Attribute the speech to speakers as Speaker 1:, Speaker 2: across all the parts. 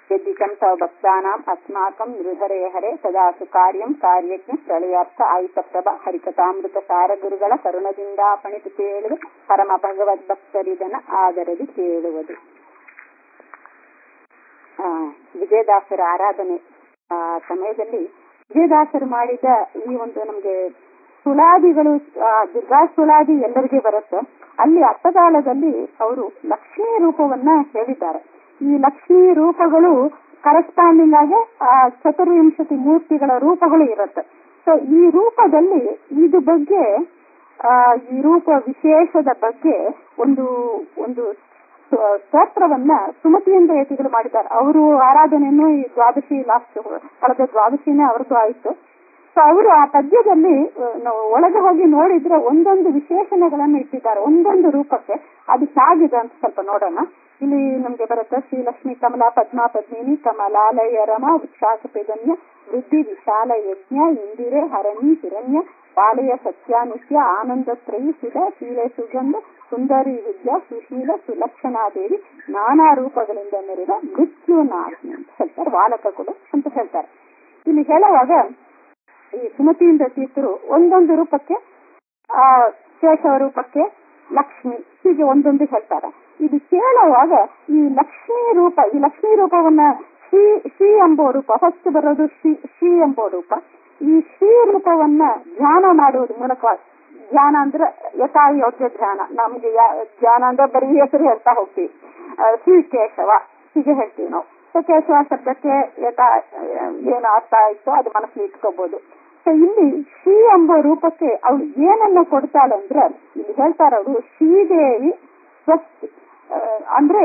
Speaker 1: यद्दिकं तव भक्तानाम् अस्माकं नृहरे हरे ಸದಾಸು ಕಾರ್ಯಂ ಕಾರ್ಯಜ್ಞ ಪ್ರಳಯಾರ್ಥ ಆಯುತಪ್ರಭ ಹರಿಕಥಾಮೃತ ಸಾರ ಗುರುಗಳ ಕರುಣದಿಂದ ಪಣಿತು ಕೇಳುವುದು ಪರಮ ಭಗವದ್ಭಕ್ತರಿದನ ಆದರದಿ ಕೇಳುವುದು ಆ, ವಿಜಯದಾಸರ ಆರಾಧನೆ ಆ ಸಮಯದಲ್ಲಿ ವಿಜಯದಾಸರು ಮಾಡಿದ ಈ ಒಂದು ನಮ್ಗೆ ಸುಳಾದಿಗಳು ಆ, ದುರ್ಗಾ ಸುಳಾದಿ ಎಲ್ಲರಿಗೆ ಬರುತ್ತೆ ಅಲ್ಲಿ ಅರ್ಥಕಾಲದಲ್ಲಿ ಅವರು ಲಕ್ಷ್ಮೀ ರೂಪವನ್ನ ಹೇಳಿದ್ದಾರೆ ಈ ಲಕ್ಷ್ಮೀ ರೂಪಗಳು ಕರೆಸ್ಪಾಂಡಿಂಗ್ ಆಗಿ ಆ ಚತುರ್ವಿಂಶತಿ ಮೂರ್ತಿಗಳ ರೂಪಗಳು ಇರುತ್ತೆ ಸೊ ಈ ರೂಪದಲ್ಲಿ ಇದು ಬಗ್ಗೆ ಆ ಈ ರೂಪ ವಿಶೇಷದ ಬಗ್ಗೆ ಒಂದು ಒಂದು ಸ- ಸ್ತೋತ್ರವನ್ನ ಸುಮತಿಯಿಂದ ಯತಿಗಳು ಮಾಡಿದ್ದಾರೆ ಅವರು ಆರಾಧನೆಯನ್ನು ಈ ದ್ವಾದಶಿ ಲಾಸ್ಟ್ ಕಳೆದ ದ್ವಾದಶಿನೇ ಅವ್ರದ್ದು ಆಯಿತು ಸೊ ಅವರು ಆ ಪದ್ಯದಲ್ಲಿ ಆ, ನಾವು ಒಳಗೆ ಹೋಗಿ ನೋಡಿದ್ರೆ ಒಂದೊಂದು ವಿಶೇಷಣಗಳನ್ನು ಇಟ್ಟಿದ್ದಾರೆ ಒಂದೊಂದು ರೂಪಕ್ಕೆ ಅದು ಹೇಗಿದೆ ಅಂತ ಸ್ವಲ್ಪ ನೋಡೋಣ ಇಲ್ಲಿ ನಮ್ಗೆ ಬರುತ್ತೆ ಶ್ರೀಲಕ್ಷ್ಮಿ ಕಮಲಾ ಪದ್ಮಾ ಪದ್ಮಿನಿ ಕಮಲಾಲಯ ರಮ ವಿಶಾಖಪೇದನ್ಯ ವೃದ್ಧಿ ವಿಶಾಲ ಯಜ್ಞ ಇಂದಿರೆ ಹರಣಿ ಹಿರಣ್ಯ ಬಾಲಯ ಸತ್ಯಾನಿತ್ಯ ಆನಂದತ್ರಯಿ ಸುಧ ಶೀಲೆ ಸುಗಂಧ ಸುಂದರಿ ವಿದ್ಯಾ ಸುಶೀಲ ಸುಲಕ್ಷಣಾದೇವಿ ನಾನಾ ರೂಪಗಳಿಂದ ಮೆರೆದ ಮೃತ್ಯುನಾಥಿ ಅಂತ ಹೇಳ್ತಾರೆ ಬಾಲಕ ಕೂಡ ಅಂತ ಹೇಳ್ತಾರೆ ಇಲ್ಲಿ ಹೇಳುವಾಗ ಈ ಸುಮತಿಯಿಂದ ತೀರ್ಥರು ಒಂದೊಂದು ರೂಪಕ್ಕೆ ಆ ಕೇಶವ ರೂಪಕ್ಕೆ ಲಕ್ಷ್ಮಿ ಹೀಗೆ ಒಂದೊಂದು ಹೇಳ್ತಾರೆ ಇದು ಕೇಳುವಾಗ ಈ ಲಕ್ಷ್ಮೀ ರೂಪ ಈ ಲಕ್ಷ್ಮೀ ರೂಪವನ್ನ ಶ್ರೀ ಶ್ರೀ ಎಂಬೋ ರೂಪ ಫಸ್ಟ್ ಬರೋದು ಶ್ರೀ ಶ್ರೀ ಎಂಬೋ ರೂಪ ಈ ಶ್ರೀ ರೂಪವನ್ನ ಧ್ಯಾನ ಮಾಡುವುದ ಮೂಲಕ ಧ್ಯಾನ ಅಂದ್ರೆ ಯಥಾ ಯೋಗ್ಯ ಧ್ಯಾನ ನಮ್ಗೆ ಯಾ- ಧ್ಯಾನ ಅಂದ್ರೆ ಬರೀ ಹೆಸರು ಹೇಳ್ತಾ ಹೋಗ್ತೀವಿ ಆ, ಶ್ರೀ ಕೇಶವ ಹೀಗೆ ಹೇಳ್ತೀವಿ ನಾವು ಸೊ ಕೇಶವ ಶಬ್ದಕ್ಕೆ ಯಥಾ ಏನು ಅರ್ಥ ಆಯ್ತೋ ಅದು ಮನಸ್ಸಲ್ಲಿ ಇಟ್ಕೋಬಹುದು ಸೊ ಇಲ್ಲಿ ಶ್ರೀ ಎಂಬ ರೂಪಕ್ಕೆ ಅವಳು ಏನನ್ನ ಕೊಡ್ತಾಳೆ ಅಂದ್ರೆ ಇಲ್ಲಿ ಹೇಳ್ತಾರ ಅವರು ಶ್ರೀದೇವಿ ಸ್ವಸ್ತಿ ಆ, ಅಂದ್ರೆ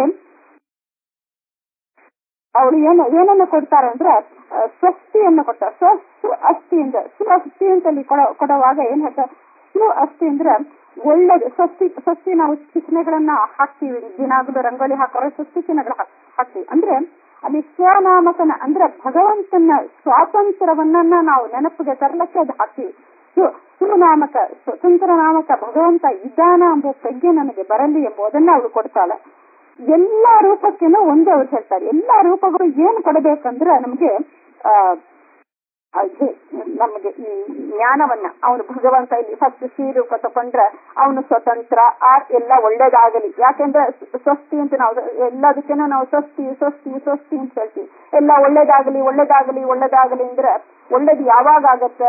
Speaker 1: ಅವಳು ಏನು ಏನನ್ನ ಕೊಡ್ತಾರೆ ಅಂದ್ರೆ ಆ, ಸ್ವಸ್ತಿಯನ್ನ ಕೊಡ್ತಾರೆ ಸ್ವಸ್ತು ಅಸ್ಥಿ ಅಂದ್ರೆ ಸ್ವಸ್ತಿ ಅಂತ ಅಲ್ಲಿ ಕೊಡ ಕೊಡುವಾಗ ಏನ್ ಹೇಳ್ತಾರೆ ಸ್ವ ಅಸ್ಥಿ ಅಂದ್ರೆ ಒಳ್ಳೇದು ಸ್ವಸ್ತಿ ಸ್ವಸ್ತಿ ನಾವು ಚಿಹ್ನೆಗಳನ್ನ ಹಾಕ್ತಿವಿ ದಿನಾಗ್ಲೂ ರಂಗೋಲಿ ಹಾಕೋರೆ ಸ್ವಸ್ತಿ ಚಿಹ್ನೆಗಳು ಹಾಕ್- ಹಾಕ್ತಿವಿ ಅಂದ್ರೆ ಅಲ್ಲಿ ಸ್ವನಾಮಕನ ಅಂದ್ರೆ ಭಗವಂತನ ಸ್ವಾತಂತ್ರ್ಯವನ್ನ ನಾವು ನೆನಪಿಗೆ ತರಲಕ್ಕೆ ಅದು ಹಾಕ್ತಿವಿ ಸು- ಸುನಾಮಕ ಸ್ವತಂತ್ರ ನಾಮಕ ಭಗವಂತ ಇದ್ದಾನ ಎಂಬ ಪ್ರಜ್ಞೆ ನನಗೆ ಬರಲಿ ಎಂಬುದನ್ನ ಅವಳು ಕೊಡ್ತಾಳೆ ಎಲ್ಲಾ ರೂಪಕ್ಕೆನೂ ಒಂದೇ ಅವ್ರು ಹೇಳ್ತಾರೆ ಎಲ್ಲಾ ರೂಪಗಳು ಏನ್ ಕೊಡಬೇಕಂದ್ರೆ ನಮ್ಗೆ ಆ ಅದು ನಮಗೆ ಈ ಜ್ಞಾನವನ್ನ ಅವನು ಭಗವಂತ ಇಲ್ಲಿ ಫಸ್ಟ್ ಶ್ರೀ ರೂಪ ತಕೊಂಡ್ರೆ ಅವನು ಸ್ವತಂತ್ರ ಆ ಎಲ್ಲ ಒಳ್ಳೇದಾಗಲಿ ಯಾಕೆಂದ್ರೆ ಸ್- ಸ್ವಸ್ತಿ ಅಂತ ನಾವು ಎಲ್ಲದಕ್ಕೇನೂ ನಾವು ಸ್ವಸ್ತಿ ಸ್ವಸ್ತಿ ಸ್ವಸ್ತಿ ಅಂತ ಹೇಳ್ತೀವಿ ಎಲ್ಲ ಒಳ್ಳೇದಾಗಲಿ ಒಳ್ಳೇದಾಗಲಿ ಒಳ್ಳೇದಾಗಲಿ ಅಂದ್ರೆ ಒಳ್ಳೇದು ಯಾವಾಗ ಆಗತ್ತೆ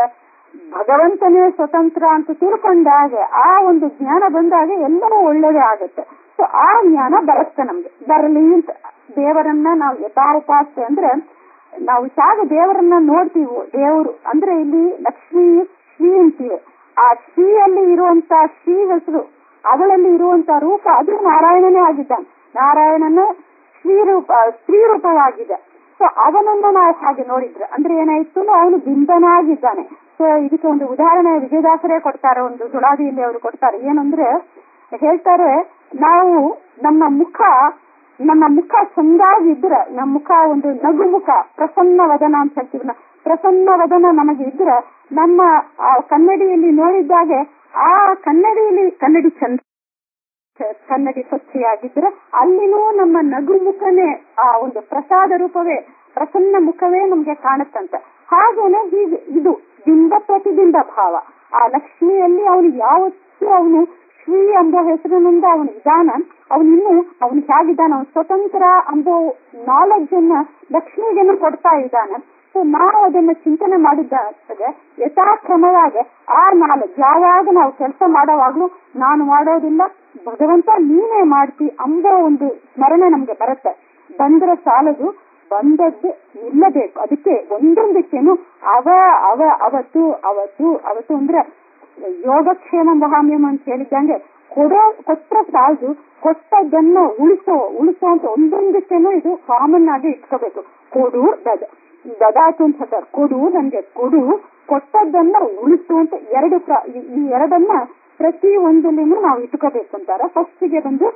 Speaker 1: ಭಗವಂತನೇ ಸ್ವತಂತ್ರ ಅಂತ ತಿಳ್ಕೊಂಡಾಗ ಆ ಒಂದು ಜ್ಞಾನ ಬಂದಾಗ ಎಲ್ಲವೂ ಒಳ್ಳೇದೇ ಆಗುತ್ತೆ ಸೊ ಆ ಜ್ಞಾನ ಬರುತ್ತೆ ನಮ್ಗೆ ಬರಲಿ ಅಂತ ದೇವರನ್ನ ನಾವು ಯಥಾವಕಾಶ ಅಂದ್ರೆ ನಾವು ಹೇಗೆ ದೇವರನ್ನ ನೋಡ್ತೀವೋ ದೇವರು ಅಂದ್ರೆ ಇಲ್ಲಿ ಲಕ್ಷ್ಮೀ ಶ್ರೀ ಅಂತೀವಿ ಆ ಶ್ರೀಯಲ್ಲಿ ಇರುವಂತ ಶ್ರೀ ಹೆಸರು ಅವಳಲ್ಲಿ ಇರುವಂತ ರೂಪ ಅದು ನಾರಾಯಣನೇ ಆಗಿದ್ದಾನೆ ನಾರಾಯಣನ ಶ್ರೀ ರೂಪ ಸ್ತ್ರೀ ರೂಪವಾಗಿದೆ ಸೊ ಅವನನ್ನ ನಾವು ಹಾಗೆ ನೋಡಿದ್ರೆ ಅಂದ್ರೆ ಏನಾಯ್ತು ಅವನು ಬಿಂಬನಾಗಿದ್ದಾನೆ ಸೊ ಇದಕ್ಕೆ ಒಂದು ಉದಾಹರಣೆ ವಿಜಯದಾಸರೇ ಕೊಡ್ತಾರೆ ಒಂದು ಸುಳಾದಿಯಲ್ಲಿ ಅವರು ಕೊಡ್ತಾರೆ ಏನಂದ್ರೆ ಹೇಳ್ತಾರೆ ನಾವು ನಮ್ಮ ಮುಖ ನಮ್ಮ ಮುಖ ಚಂದಾಗಿದ್ರೆ ನಮ್ಮ ಮುಖ ಒಂದು ನಗು ಮುಖ ಪ್ರಸನ್ನ ವದನ ಅಂತ ಹೇಳ್ತೀವಿ ನಾವು. ಪ್ರಸನ್ನ ವದನ ನಮಗೆ ಇದ್ರೆ ನಮ್ಮ ಆ ಕನ್ನಡಿಯಲ್ಲಿ ನೋಡಿದ್ದಾಗೆ ಆ ಕನ್ನಡಿಯಲ್ಲಿ ಕನ್ನಡಿ ಚಂದ ಚ- ಕನ್ನಡಿ ಸ್ವಚ್ಛೆಯಾಗಿದ್ರೆ ಅಲ್ಲಿನೂ ನಮ್ಮ ನಗು ಮುಖನೇ ಆ ಒಂದು ಪ್ರಸಾದ ರೂಪವೇ ಪ್ರಸನ್ನ ಮುಖವೇ ನಮ್ಗೆ ಕಾಣುತ್ತಂತೆ ಹಾಗೇನೆ ಹೀಗೆ ಇದು ಬಿಂಬ ಪ್ರತಿಬಿಂಬ ಭಾವ ಆ ಲಕ್ಷ್ಮಿಯಲ್ಲಿ ಅವನು ಯಾವತ್ತೂ ಅವನು ಶ್ರೀ ಎಂಬ ಹೆಸರಿನಿಂದ ಅವನು ಇದಾನ ಅವನಿನ್ನು ಅವನು ಹೇಗಿದ್ದಾನ ಅವನು ಸ್ವತಂತ್ರ ಎಂಬ ನಾಲೆಡ್ಜ್ ಅನ್ನ ಲಕ್ಷ್ಮಿಗೆನು ಕೊಡ್ತಾ ಇದ್ದಾನೆ ಸೊ ನಾವು ಅದನ್ನ ಚಿಂತನೆ ಮಾಡಿದ್ದಾಗ್ತದೆ ಯಥಾಕ್ರಮವಾಗಿ ಆ ನಾಲೆಡ್ಜ್ ಯಾವಾಗ ನಾವು ಕೆಲಸ ಮಾಡೋವಾಗ್ಲೂ ನಾನು ಮಾಡೋದಿಲ್ಲ ಭಗವಂತ ನೀನೇ ಮಾಡ್ತಿ ಅಂಬ ಒಂದು ಸ್ಮರಣೆ ನಮ್ಗೆ ಬರುತ್ತೆ ಬಂದ್ರೆ ಸಾಲದು ಬಂದದ್ದು ನಿಲ್ಲಬೇಕು ಅದಕ್ಕೆ ಒಂದೊಂದಕ್ಕೇನು ಅವ ಅವ ಅವತ್ತು ಅವತ್ತು ಅವತ್ತು ಅಂದ್ರೆ ಯೋಗಕ್ಷೇಮ ಮಹಾಮ್ಯಮ ಅಂತ ಹೇಳಿದಂಗೆ ಕೊಡೋ ಕೊಟ್ಟ ಸಾಲದು ಕೊಟ್ಟದ್ದನ್ನ ಉಳಿಸೋ ಉಳಿಸೋ ಅಂತ ಒಂದೊಂದಕ್ಕೇನು ಇದು ಕಾಮನ್ ಆಗಿ ಇಟ್ಕೋಬೇಕು ಕೊಡು ದದ ದದಾತು ಅಂತ ಹೇಳ್ತಾರೆ ಕೊಡು ನನ್ಗೆ ಕೊಡು ಕೊಟ್ಟದ್ದನ್ನ ಉಳಿಸು ಅಂತ ಎರಡು ಪ್ರ- ಈ- ಈ ಎರಡನ್ನ ಪ್ರತಿ ಒಂದಲ್ಲಿನೂ ನಾವು ಇಟ್ಕೋಬೇಕು ಅಂತಾರೆ ಫಸ್ಟಿಗೆ ಬಂದು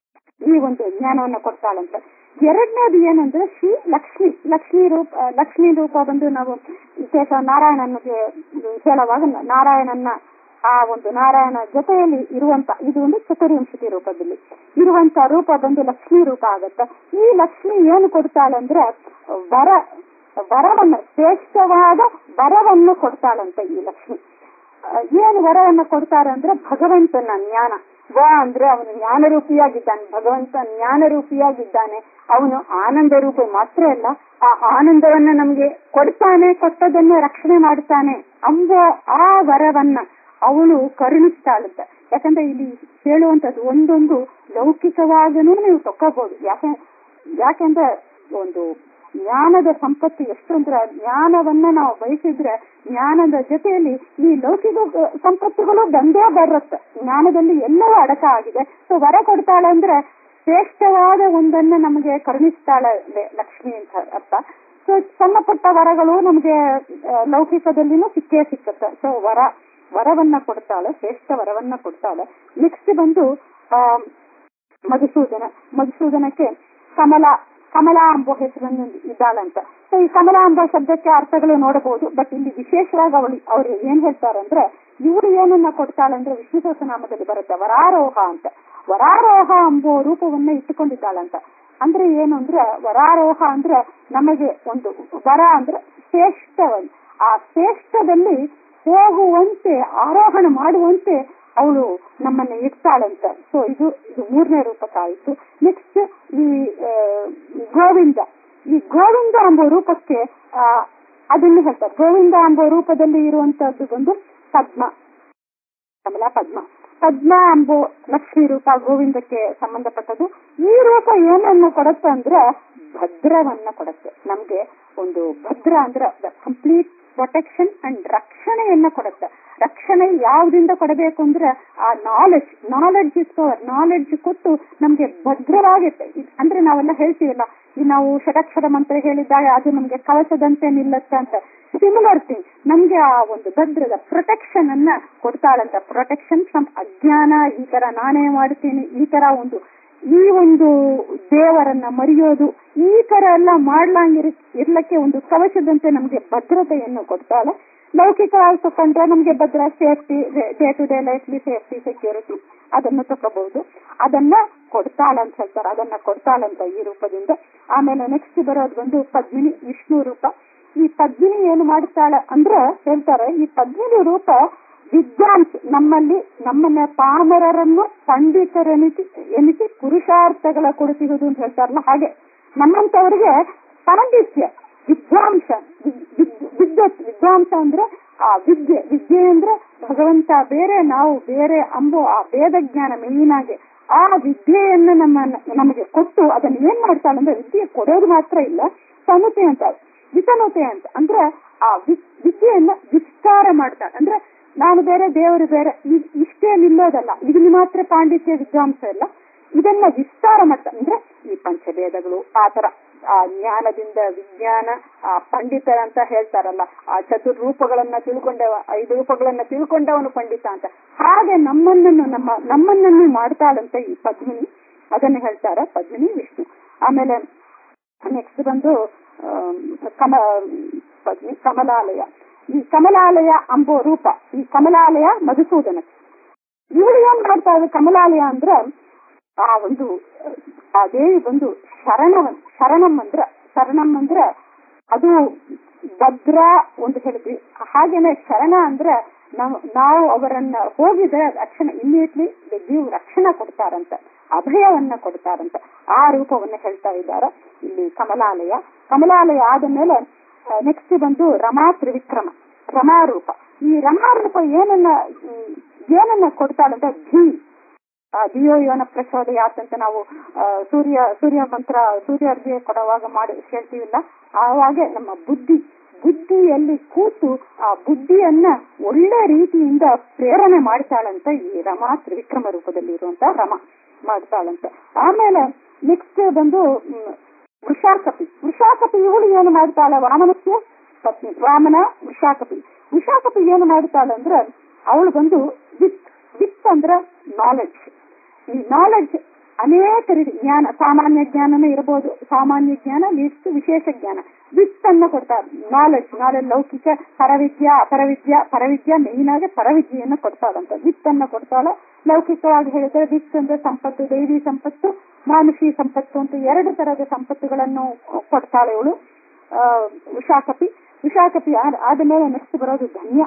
Speaker 1: ಈ ಒಂದು ಜ್ಞಾನವನ್ನ ಕೊಡ್ತಾಳಂತ ಎರಡನೇದು ಏನಂದ್ರೆ ಶ್ರೀ ಲಕ್ಷ್ಮಿ ಲಕ್ಷ್ಮಿ ರೂಪ ಲಕ್ಷ್ಮಿ ರೂಪ ಬಂದು ನಾವು ವಿಶೇಷ ನಾರಾಯಣನಿಗೆ ಹೇಳುವಾಗ ನಾರಾಯಣನ ಆ ಒಂದು ನಾರಾಯಣ ಜೊತೆಯಲ್ಲಿ ಇರುವಂತ ಇದು ಒಂದು ಚತುರ್ವಿಂಶತಿ ರೂಪದಲ್ಲಿ ಇರುವಂತ ರೂಪ ಬಂದು ಲಕ್ಷ್ಮೀ ರೂಪ ಆಗತ್ತೆ ಈ ಲಕ್ಷ್ಮಿ ಏನು ಕೊಡ್ತಾಳಂದ್ರೆ ವರ ವರವನ್ನ ಶ್ರೇಷ್ಠವಾದ ವರವನ್ನು ಕೊಡ್ತಾಳಂತೆ ಈ ಲಕ್ಷ್ಮಿ ಆ, ಏನು ವರವನ್ನ ಕೊಡ್ತಾರೆ ಅಂದ್ರೆ ಭಗವಂತನ ಜ್ಞಾನ ವ ಅಂದ್ರೆ ಅವನು ಜ್ಞಾನ ರೂಪಿಯಾಗಿದ್ದಾನೆ ಭಗವಂತ ಜ್ಞಾನ ರೂಪಿಯಾಗಿದ್ದಾನೆ ಅವನು ಆನಂದ ರೂಪಿ ಮಾತ್ರ ಅಲ್ಲ ಆ ಆನಂದವನ್ನ ನಮ್ಗೆ ಕೊಡ್ತಾನೆ ಕೊಟ್ಟದನ್ನ ರಕ್ಷಣೆ ಮಾಡ್ತಾನೆ ಅಂಬ ಆ ವರವನ್ನ ಅವಳು ಕರುಣಿಸ್ತಾಳಂತೆ ಯಾಕಂದ್ರೆ ಇಲ್ಲಿ ಹೇಳುವಂತದ್ದು ಒಂದೊಂದು ಲೌಕಿಕವಾಗನೂ ನೀವು ತಕ್ಕೋಬಹುದು ಯಾಕೆ ಯಾಕೆಂದ್ರೆ ಒಂದು ಜ್ಞಾನದ ಸಂಪತ್ತು ಎಷ್ಟು ಅಂದ್ರೆ ಜ್ಞಾನವನ್ನ ನಾವು ಬಯಸಿದ್ರೆ ಜ್ಞಾನದ ಜೊತೆಯಲ್ಲಿ ಈ ಲೌಕಿಕ ಗ- ಸಂಪತ್ತುಗಳು ಬಂದೇ ಬರುತ್ತೆ ಜ್ಞಾನದಲ್ಲಿ ಎಲ್ಲವೂ ಅಡಕ ಆಗಿದೆ ಸೊ ವರ ಕೊಡ್ತಾಳೆ ಅಂದ್ರೆ ಶ್ರೇಷ್ಠವಾದ ಒಂದನ್ನ ನಮಗೆ ಕರುಣಿಸ್ತಾಳೆ ಲೆ- ಲಕ್ಷ್ಮಿ ಅಂತ ಅರ್ಥ ಸೊ ಸಣ್ಣ ಪುಟ್ಟ ವರಗಳು ನಮಗೆ ಆ, ಲೌಕಿಕದಲ್ಲಿನೂ ಸಿಕ್ಕೇ ಸಿಕ್ಕತ್ತೆ ಸೊ ವರ ವರವನ್ನ ಕೊಡ್ತಾಳೆ ಶ್ರೇಷ್ಠ ವರವನ್ನ ಕೊಡ್ತಾಳೆ ನೆಕ್ಸ್ಟ್ ಬಂದು ಆ ಮಧುಸೂದನ ಮಧುಸೂದನಕ್ಕೆ ಕಮಲ ಕಮಲ ಎಂಬ ಹೆಸರನ್ನು ಇದ್ದಾಳಂತ ಸೊ ಈ ಕಮಲ ಎಂಬ ಶಬ್ದಕ್ಕೆ ಅರ್ಥಗಳು ನೋಡಬಹುದು ಬಟ್ ಇಲ್ಲಿ ವಿಶೇಷವಾಗಿ ಅವಳು ಅವ್ರು ಏನ್ ಹೇಳ್ತಾರಂದ್ರೆ ಇವರು ಏನನ್ನ ಕೊಡ್ತಾಳಂದ್ರೆ ವಿಷ್ಣು ಸಹಸ್ರನಾಮದಲ್ಲಿ ಬರುತ್ತೆ ವರಾರೋಹ ಅಂತ ವರಾರೋಹ ಎಂಬ ರೂಪವನ್ನ ಇಟ್ಟುಕೊಂಡಿದ್ದಾಳಂತ ಅಂದ್ರೆ ಏನು ಅಂದ್ರೆ ವರಾರೋಹ ಅಂದ್ರೆ ನಮಗೆ ಒಂದು ವರ ಅಂದ್ರೆ ಶ್ರೇಷ್ಠವನ್ನು ಆ ಶ್ರೇಷ್ಠದಲ್ಲಿ ಹೋಗುವಂತೆ ಆರೋಹಣ ಮಾಡುವಂತೆ ಅವಳು ನಮ್ಮನ್ನ ಇಡ್ತಾಳಂತ ಸೊ ಇದು ಇದು ಮೂರನೇ ರೂಪಕ್ಕಾಯಿತು ನೆಕ್ಸ್ಟ್ ಈ ಆ, ಗೋವಿಂದ ಈ ಗೋವಿಂದ ಎಂಬ ರೂಪಕ್ಕೆ ಆ ಅದನ್ನು ಹೇಳ್ತಾರೆ ಗೋವಿಂದ ಎಂಬ ರೂಪದಲ್ಲಿ ಇರುವಂತದ್ದು ಬಂದು ಪದ್ಮ ಕಮಲ ಪದ್ಮ ಪದ್ಮ ಎಂಬ ಲಕ್ಷ್ಮೀ ರೂಪ ಗೋವಿಂದಕ್ಕೆ ಸಂಬಂಧಪಟ್ಟದ್ದು ಈ ರೂಪ ಏನನ್ನು ಕೊಡುತ್ತೆ ಅಂದ್ರೆ ಭದ್ರವನ್ನ ಕೊಡುತ್ತೆ ನಮ್ಗೆ ಒಂದು ಭದ್ರ ಅಂದ್ರೆ ಕಂಪ್ಲೀಟ್ ಪ್ರೊಟೆಕ್ಷನ್ ಅಂಡ್ ರಕ್ಷಣೆಯನ್ನ ಕೊಡುತ್ತೆ ರಕ್ಷಣೆ ಯಾವ್ದಿಂದ ಕೊಡಬೇಕು ಅಂದ್ರೆ ಆ knowledge knowledge is power knowledge ಕೊಟ್ಟು ನಮ್ಗೆ ಭದ್ರವಾಗಿರುತ್ತೆ ಇದ್- ಅಂದ್ರೆ ನಾವೆಲ್ಲ ಹೇಳ್ತೀವಲ್ಲ ಈ ನಾವು ಷಡಕ್ಷರ ಮಂತ್ರ ಹೇಳಿದಾಗ ಅದು ನಮ್ಗೆ ಕವಚದಂತೆ ನಿಲ್ಲತ್ತೆ ಅಂತ ಸಿಮಿಲರ್ ಥಿಂಗ್ ನಮ್ಗೆ ಆ ಒಂದು ಭದ್ರದ ಪ್ರೊಟೆಕ್ಷನ್ ಅನ್ನ ಕೊಡ್ತಾಳಂತ ಪ್ರೊಟೆಕ್ಷನ್ ಫ್ರಮ್ ಅಜ್ಞಾನ ಈ ತರ ನಾನೇ ಮಾಡ್ತೀನಿ ಈ ತರ ಒಂದು ಈ ಒಂದು ದೇವರನ್ನ ಮರೆಯೋದು ಈ ತರ ಎಲ್ಲ ಮಾಡ್ಲಾಂಗಿರ್ ಇರ್ಲಕ್ಕೆ ಒಂದು ಕವಚದಂತೆ ನಮ್ಗೆ ಭದ್ರತೆಯನ್ನು ಕೊಡ್ತಾಳೆ ಲೌಕಿಕವಾಗಿ ತಕೊಂಡ್ರೆ ನಮ್ಗೆ ಭದ್ರ ಸೇಫ್ಟಿ ಡೇ ಟು ಡೇ ಲೈಫ್ಲಿ ಸೇಫ್ಟಿ ಸೆಕ್ಯೂರಿಟಿ ಅದನ್ನು ತಕೋಬಹುದು ಅದನ್ನ ಕೊಡ್ತಾಳಂತ ಹೇಳ್ತಾರೆ ಅದನ್ನ ಕೊಡ್ತಾಳಂತ ಈ ರೂಪದಿಂದ ಆಮೇಲೆ ನೆಕ್ಸ್ಟ್ ಬರೋದು ಬಂದು ಪದ್ಮಿನಿ ವಿಷ್ಣು ರೂಪ ಈ ಪದ್ಮಿನಿ ಏನು ಮಾಡ್ತಾಳೆ ಅಂದ್ರೆ ಹೇಳ್ತಾರೆ ಈ ಪದ್ಮಿನಿ ರೂಪ ವಿದ್ವಾಂಸ ನಮ್ಮಲ್ಲಿ ನಮ್ಮನ್ನ ಪಾಮರರನ್ನು ಪಂಡಿತರೆನಿಸಿ ಎನಿಸಿ ಪುರುಷಾರ್ಥಗಳ ಕೊಡಿಸುವುದು ಅಂತ ಹೇಳ್ತಾರಲ್ಲ ಹಾಗೆ ನಮ್ಮಂತವರಿಗೆ ಪಾಂಡಿತ್ಯ ವಿದ್ವಾಂಸ ವಿದ್- ವಿದ್- ವಿದ್ವತ್ ವಿದ್ವಾಂಸ ಅಂದ್ರೆ ಆ ವಿದ್ಯೆ ವಿದ್ಯೆ ಅಂದ್ರೆ ಭಗವಂತ ಬೇರೆ ನಾವು ಬೇರೆ ಅಂಬೋ ಆ ವೇದ ಜ್ಞಾನ ಮೇಲಿನ ಆಗಿ ಆ ವಿದ್ಯೆಯನ್ನ ನಮ್ಮ ನಮಗೆ ಕೊಟ್ಟು ಅದನ್ನ ಏನ್ ಮಾಡ್ತಾಳೆ ಅಂದ್ರೆ ವಿದ್ಯೆ ಕೊಡೋದು ಮಾತ್ರ ಇಲ್ಲ ಸನುತೆ ಅಂತ ವಿಸನುತೆ ಅಂತ ಅಂದ್ರೆ ಆ ವಿ- ವಿದ್ಯೆಯನ್ನ ವಿಸ್ತಾರ ಮಾಡ್ತಾಳೆ ಅಂದ್ರೆ ನಾನು ಬೇರೆ ದೇವರು ಬೇರೆ ಇ- ಇಷ್ಟೇ ನಿಲ್ಲೋದಲ್ಲ ಇದನ್ನ ಮಾತ್ರ ಪಾಂಡಿತ್ಯ ವಿದ್ವಾಂಸ ಇಲ್ಲ ಇದನ್ನ ವಿಸ್ತಾರ ಮಾಡ್ತಾ ಅಂದ್ರೆ ಈ ಪಂಚಭೇದಗಳು ಆ ತರ ಆ ಜ್ಞಾನದಿಂದ ವಿಜ್ಞಾನ ಆ ಪಂಡಿತರಂತ ಹೇಳ್ತಾರಲ್ಲ ಆ ಚತುರ್ ರೂಪಗಳನ್ನ ತಿಳ್ಕೊಂಡವ ಐದು ರೂಪಗಳನ್ನ ತಿಳ್ಕೊಂಡವನು ಪಂಡಿತ ಅಂತ ಹಾಗೆ ನಮ್ಮನ್ನನ್ನು ನಮ್ಮ ನಮ್ಮನ್ನನ್ನು ಮಾಡ್ತಾಳಂತ ಈ ಪದ್ಮಿನಿ ಅದನ್ನ ಹೇಳ್ತಾರೆ ಪದ್ಮಿನಿ ವಿಷ್ಣು ಆಮೇಲೆ ನೆಕ್ಸ್ಟ್ ಬಂದು ಆಮ್, ಕಮ ಪದ್ಮಿ ಕಮಲಾಲಯ ಈ ಕಮಲಾಲಯ ಅಂಬೋ ರೂಪ ಈ ಕಮಲಾಲಯ ಮಧುಸೂದನ ಇವಳು ಏನ್ ಮಾಡ್ತಾಳೆ ಕಮಲಾಲಯ ಅಂದ್ರೆ ಆ ಒಂದು ಆ ದೇವಿ ಬಂದು ಶರಣ ಶರಣಂ ಅಂದ್ರ ಶರಣಂ ಅಂದ್ರ ಅದು ಭದ್ರ ಒಂದು ಹೇಳಿದ್ವಿ ಹಾಗೇನೆ ಶರಣ ಅಂದ್ರೆ ನಾವು ನಾವು ಅವರನ್ನ ಹೋಗಿದ್ರೆ ರಕ್ಷಣೆ ಇಮಿಡಿಯೇಟ್ಲಿ ಗಿವ್ ರಕ್ಷಣೆ ಕೊಡ್ತಾರಂತ ಅಭಯವನ್ನ ಕೊಡ್ತಾರಂತ ಆ ರೂಪವನ್ನ ಹೇಳ್ತಾ ಇದ್ದಾರೆ ಇಲ್ಲಿ ಕಮಲಾಲಯ ಕಮಲಾಲಯ ಆದ ಮೇಲೆ ನೆಕ್ಸ್ಟ್ ಬಂದು ರಮಾ ತ್ರಿವಿಕ್ರಮ ರಮಾ ರೂಪ ಈ ರಮಾ ರೂಪ ಏನನ್ನ ಹ್ಮ್, ಏನನ್ನ ಕೊಡ್ತಾಳಂತ ಧೀ ಆ ಧಿಯೋ ಯೋನ ಪ್ರಚೋದಯಾತ್ ಅಂತ ನಾವು ಆ, ಸೂರ್ಯ ಸೂರ್ಯ ಮಂತ್ರ ಸೂರ್ಯರ್ಗೆ ಕೊಡುವಾಗ ಮಾಡಿ ಹೇಳ್ತೀವಿಲ್ಲ ಆವಾಗೆ ನಮ್ಮ ಬುದ್ಧಿ ಬುದ್ಧಿಯಲ್ಲಿ ಕೂತು ಆ ಬುದ್ಧಿಯನ್ನ ಒಳ್ಳೆ ರೀತಿಯಿಂದ ಪ್ರೇರಣೆ ಮಾಡ್ತಾಳಂತ ಈ ರಮಾ ತ್ರಿವಿಕ್ರಮ ರೂಪದಲ್ಲಿ ಇರುವಂತ ರಮ ಮಾಡ್ತಾಳಂತ ಆಮೇಲೆ ನೆಕ್ಸ್ಟ್ ಬಂದು ಮ್, ವೃಷಾಕಪಿ ವೃಷಾಕಪಿ ಇವಳು ಏನು ಮಾಡ್ತಾಳೆ ವಾಮನಕ್ಕೆ ಪತ್ನಿ ವಾಮನ ವೃಷಾಕಪಿ ವೃಷಾಕಪಿ ಏನು ಮಾಡ್ತಾಳೆ ಅಂದ್ರೆ ಅವಳು ಬಂದು ವಿತ್ ವಿತ್ ಅಂದ್ರೆ ನಾಲೆಡ್ಜ್ ಈ ನಾಲೆಡ್ಜ್ ಅನೇಕ ರೀತಿ ಜ್ಞಾನ ಸಾಮಾನ್ಯ ಜ್ಞಾನನೂ ಇರಬಹುದು ಸಾಮಾನ್ಯ ಜ್ಞಾನ ಲೀಡ್ಸ್ ವಿಶೇಷ ಜ್ಞಾನ ವಿತ್ತನ್ನ ಕೊಡ್ತಾರೆ ನಾಲೆಡ್ಜ್ ನಾಲೆಡ್ಜ್ ಲೌಕಿಕ ಪರವಿದ್ಯಾ ಅಪರವಿದ್ಯಾ ಪರವಿದ್ಯಾ ಮೇನ್ ಆಗಿ ಪರವಿದ್ಯೆಯನ್ನ ಕೊಡ್ತಾಳಂತ ವಿತ್ತನ್ನ ಕೊಡ್ತಾಳೆ ಲೌಕಿಕವಾಗಿ ಹೇಳಿದ್ರೆ ವಿತ್ ಅಂದ್ರೆ ಸಂಪತ್ತು ದೈವಿ ಸಂಪತ್ತು ಮಾನುಷಿ ಸಂಪತ್ತು ಅಂತ ಎರಡು ತರದ ಸಂಪತ್ತುಗಳನ್ನು ಕೊಡ್ತಾಳೆ ಇವಳು ಆ ವಿಶಾಖಪಿ ವಿಶಾಖಪಿ ಆದ ಮೇಲೆ ನೆಕ್ಸ್ಟ್ ಬರೋದು ಧನ್ಯ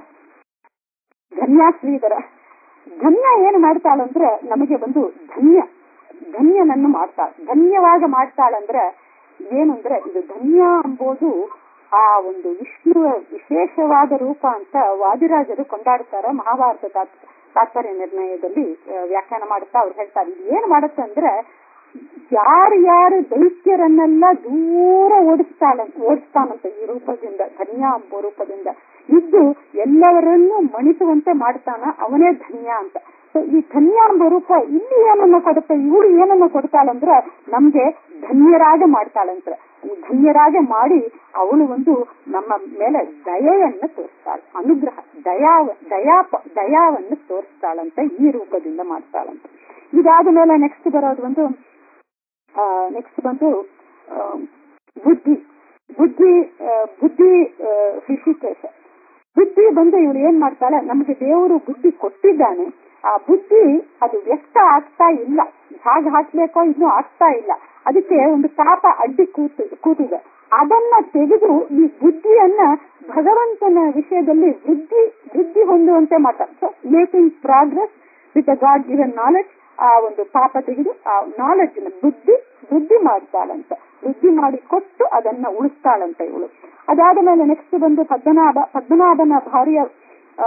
Speaker 1: ಧನ್ಯ ಶ್ರೀಧರ ಧನ್ಯ ಏನು ಮಾಡ್ತಾಳಂದ್ರೆ ನಮಗೆ ಬಂದು ಧನ್ಯ ಧನ್ಯನನ್ನು ಮಾಡ್ತಾಳೆ ಧನ್ಯವಾಗಿ ಮಾಡ್ತಾಳಂದ್ರೆ ಏನಂದ್ರೆ ಇದು ಧನ್ಯ ಎಂಬುದು ಆ ಒಂದು ವಿಷ್ಣುವ ವಿಶೇಷವಾದ ರೂಪ ಅಂತ ವಾದಿರಾಜರು ಕೊಂಡಾಡ್ತಾರೆ ಮಹಾಭಾರತ ತಾತ್- ತಾತ್ಪರ್ಯ ನಿರ್ಣಯದಲ್ಲಿ ಆ, ವ್ಯಾಖ್ಯಾನ ಮಾಡುತ್ತಾ ಅವ್ರು ಹೇಳ್ತಾರೆ ಇದು ಏನ್ ಮಾಡುತ್ತೆ ಅಂದ್ರೆ ಯಾರು ಯಾರು ದೈತ್ಯರನ್ನೆಲ್ಲ ದೂರ ಓಡಿಸ್ತಾಳ ಓಡಿಸ್ತಾನಂತ ಈ ರೂಪದಿಂದ ಧನ್ಯ ಎಂಬ ರೂಪದಿಂದ ಇದ್ದು ಎಲ್ಲವರನ್ನೂ ಮಣಿಸುವಂತೆ ಮಾಡ್ತಾನ ಅವನೇ ಧನ್ಯ ಅಂತ ಸೊ ಈ ಧನ್ಯ ಎಂಬ ರೂಪ ಇಲ್ಲಿ ಏನನ್ನ ಕೊಡುತ್ತೆ ಇವಳು ಏನನ್ನ ಕೊಡ್ತಾಳಂದ್ರೆ ನಮ್ಗೆ ಧನ್ಯರಾಗೆ ಮಾಡ್ತಾಳಂದ್ರೆ ಧನ್ಯರಾಗೆ ಮಾಡಿ ಅವಳು ಒಂದು ನಮ್ಮ ಮೇಲೆ ದಯೆಯನ್ನು ತೋರಿಸ್ತಾಳೆ ಅನುಗ್ರಹ ದಯಾ ದಯಾ ದಯಾವನ್ನು ತೋರಿಸ್ತಾಳಂತೆ ಈ ರೂಪದಿಂದ ಮಾಡ್ತಾಳಂತೆ ಇದಾದ ಮೇಲೆ ನೆಕ್ಸ್ಟ್ ಬರೋದು ಒಂದು ನೆಕ್ಸ್ಟ್ ಬಂದು ಆ, ಬುದ್ಧಿ ಬುದ್ಧಿ ಆ, ಬುದ್ಧಿ ಆ, ಋಷಿಕೇಶ ಬುದ್ಧಿ ಬಂದು ಇವಳು ಏನ್ ಮಾಡ್ತಾಳೆ ನಮಗೆ ದೇವರು ಬುದ್ಧಿ ಕೊಟ್ಟಿದ್ದಾನೆ ಆ ಬುದ್ಧಿ ಅದು ವ್ಯಕ್ತ ಆಗ್ತಾ ಇಲ್ಲ ಹಾಗೆ ಹಾಕ್ಬೇಕೋ ಇನ್ನೂ ಆಗ್ತಾ ಇಲ್ಲ ಅದಕ್ಕೆ ಒಂದು ಪಾಪ ಅಡ್ಡಿ ಕೂತು ಕೂತಿದೆ ಅದನ್ನ ತೆಗೆದು ಈ ಬುದ್ಧಿಯನ್ನ ಭಗವಂತನ ವಿಷಯದಲ್ಲಿ ವೃದ್ಧಿ ವೃದ್ಧಿ ಹೊಂದುವಂತೆ ಮಾಡ್ತಾರೆ so making progress with God given knowledge ಆ ಒಂದು ಪಾಪ ತೆಗೆದು ಆ ನಾಲೆಡ್ಜ್ ಬುದ್ಧಿ ಬುದ್ಧಿ ಮಾಡ್ತಾಳಂತ ಬುದ್ಧಿ ಮಾಡಿ ಕೊಟ್ಟು ಅದನ್ನ ಉಳಿಸ್ತಾಳಂತ ಇವಳು ಅದಾದ ಮೇಲೆ ನೆಕ್ಸ್ಟ್ ಬಂದು ಪದ್ಮನಾಭ ಪದ್ಮನಾಭನ ಭಾರ್ಯ ಆ,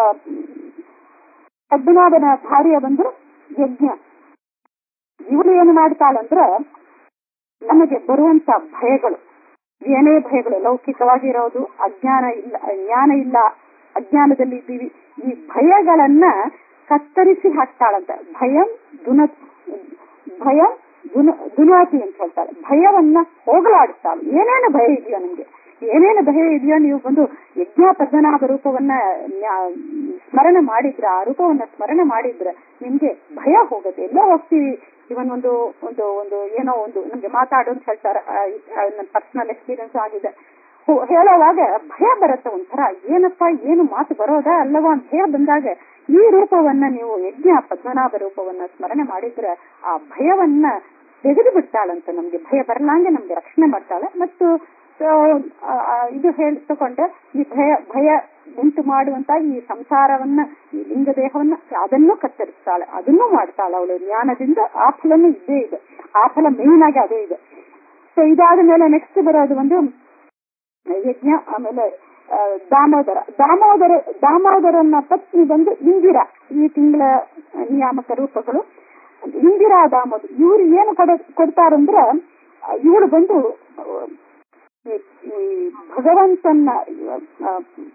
Speaker 1: ಪದ್ಮನಾಭನ ಭಾರ್ಯ ಬಂದು ಯಜ್ಞ ಇವಳು ಏನು ಮಾಡ್ತಾಳಂದ್ರ ನಮಗೆ ಬರುವಂತ ಭಯಗಳು ಏನೇ ಭಯಗಳು ಲೌಕಿಕವಾಗಿ ಇರೋದು ಅಜ್ಞಾನ ಇಲ್ಲ ಜ್ಞಾನ ಇಲ್ಲ ಅಜ್ಞಾನದಲ್ಲಿ ಇದ್ದೀವಿ ಈ ಭಯಗಳನ್ನ ಕತ್ತರಿಸಿ ಹಾಕ್ತಾಳಂತ ಭಯಂ ದುನ ಭಯಂ ದುನ ದುನಾತಿ ಅಂತ ಹೇಳ್ತಾರೆ ಭಯವನ್ನ ಹೋಗಲಾಡಿಸ್ತಾಳೆ ಏನೇನು ಭಯ ಇದೆಯೋ ನಿಮ್ಗೆ ಏನೇನು ಭಯ ಇದೆಯೋ ನೀವು ಬಂದು ಯಜ್ಞ ಪದ್ಮನಾಭ ರೂಪವನ್ನ ನ್ಯಾ- ಸ್ಮರಣೆ ಮಾಡಿದ್ರೆ ಆ ರೂಪವನ್ನ ಸ್ಮರಣೆ ಮಾಡಿದ್ರೆ ನಿಮ್ಗೆ ಭಯ ಹೋಗುತ್ತೆ ಎಲ್ಲೋ ಹೋಗ್ತೀವಿ ಇವನ್ ಒಂದು ಒಂದು ಒಂದು ಏನೋ ಒಂದು ನಮ್ಗೆ ಮಾತಾಡು ಅಂತ ಹೇಳ್ತಾರೆ ನನ್ನ ಪರ್ಸನಲ್ ಎಕ್ಸ್ಪೀರಿಯನ್ಸ್ ಆಗಿದೆ ಹೋ- ಹೇಳುವಾಗ ಭಯ ಬರುತ್ತೆ ಒಂಥರ ಏನಪ್ಪ ಏನು ಮಾತು ಬರೋದಾ ಅಲ್ಲವಾ ಅಂತ ಭಯ ಬಂದಾಗ ಈ ರೂಪವನ್ನ ನೀವು ಯಜ್ಞ ಪದ್ಮನಾಭ ರೂಪವನ್ನ ಸ್ಮರಣೆ ಮಾಡಿದ್ರೆ ಆ ಭಯವನ್ನ ತೆಗೆದು ಬಿಡ್ತಾಳಂತ ನಮ್ಗೆ ಭಯ ಬರಲಾಂಗೆ ನಮ್ಗೆ ರಕ್ಷಣೆ ಮಾಡ್ತಾಳೆ ಮತ್ತು ಆ, ಆ, ಇದು ಹೇಳಿ ತಕೊಂಡ್ರೆ ಈ ಭಯ ಭಯ ಉಂಟು ಮಾಡುವಂತ ಈ ಸಂಸಾರವನ್ನ ಈ ಲಿಂಗ ದೇಹವನ್ನ ಅದನ್ನು ಕತ್ತರಿಸ್ತಾಳೆ ಅದನ್ನು ಮಾಡ್ತಾಳೆ ಅವಳು ಜ್ಞಾನದಿಂದ ಆ ಫಲನೂ ಇದ್ದೇ ಇದೆ ಆ ಫಲ ಮೇನ್ ಆಗಿ ಅದೇ ಇದೆ ಸೊ ಇದಾದ ಮೇಲೆ ನೆಕ್ಸ್ಟ್ ಬರೋದು ಒಂದು ಯಜ್ಞ ಆಮೇಲೆ ಆ, ದಾಮೋದರ ದಾಮೋದರ ದಾಮೋದರನ ಪತ್ನಿ ಬಂದು ಇಂದಿರಾ ಈ ತಿಂಗಳ ನಿಯಾಮಕ ರೂಪಗಳು ಇಂದಿರಾ ದಾಮೋದರ ಇವ್ರು ಏನು ಕೊಡ ಕೊಡ್ತಾರಂದ್ರ ಇವಳು ಬಂದು ಆ, ಈ- ಈ ಭಗವಂತನ ಆ,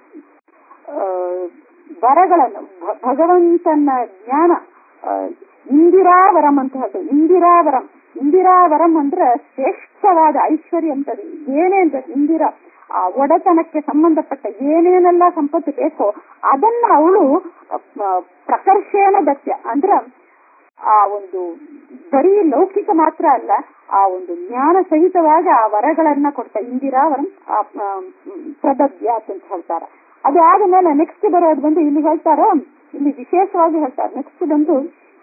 Speaker 1: ಆ, ವರಗಳನ್ನು ಭ- ಭಗವಂತನ ಜ್ಞಾನ ಆ, ಇಂದಿರಾವರಂ ಅಂತ ಹೇಳ್ತಾರೆ ಇಂದಿರಾವರಂ ಇಂದಿರಾವರಂ ಅಂದ್ರೆ ಶ್ರೇಷ್ಠವಾದ ಐಶ್ವರ್ಯ ಅಂತದೆ ಏನೇ ಅಂತ ಇಂದಿರಾ ಆ ಒಡೆತನಕ್ಕೆ ಸಂಬಂಧಪಟ್ಟ ಏನೇನೆಲ್ಲ ಸಂಪತ್ತು ಬೇಕೋ ಅದನ್ನ ಅವಳು ಪ್ರಕರ್ಷೇಣ ದತ್ಯ ಅಂದ್ರ ಆ ಒಂದು ಬರೀ ಲೌಕಿಕ ಮಾತ್ರ ಅಲ್ಲ ಆ ಒಂದು ಜ್ಞಾನ ಸಹಿತವಾಗಿ ಆ ವರಗಳನ್ನ ಕೊಡ್ತಾ ಇಂದಿರಾವರಂ ಆ, ಆ, ಪ್ರದದ್ಯಾತ್ ಅಂತ ಹೇಳ್ತಾರೆ ಅದು ಆದ ಮೇಲೆ ನೆಕ್ಸ್ಟ್ ಬರೋದು ಬಂದು ಇಲ್ಲಿ ಹೇಳ್ತಾರ ಇಲ್ಲಿ ವಿಶೇಷವಾಗಿ ಹೇಳ್ತಾರೆ ನೆಕ್ಸ್ಟ್ ಬಂದು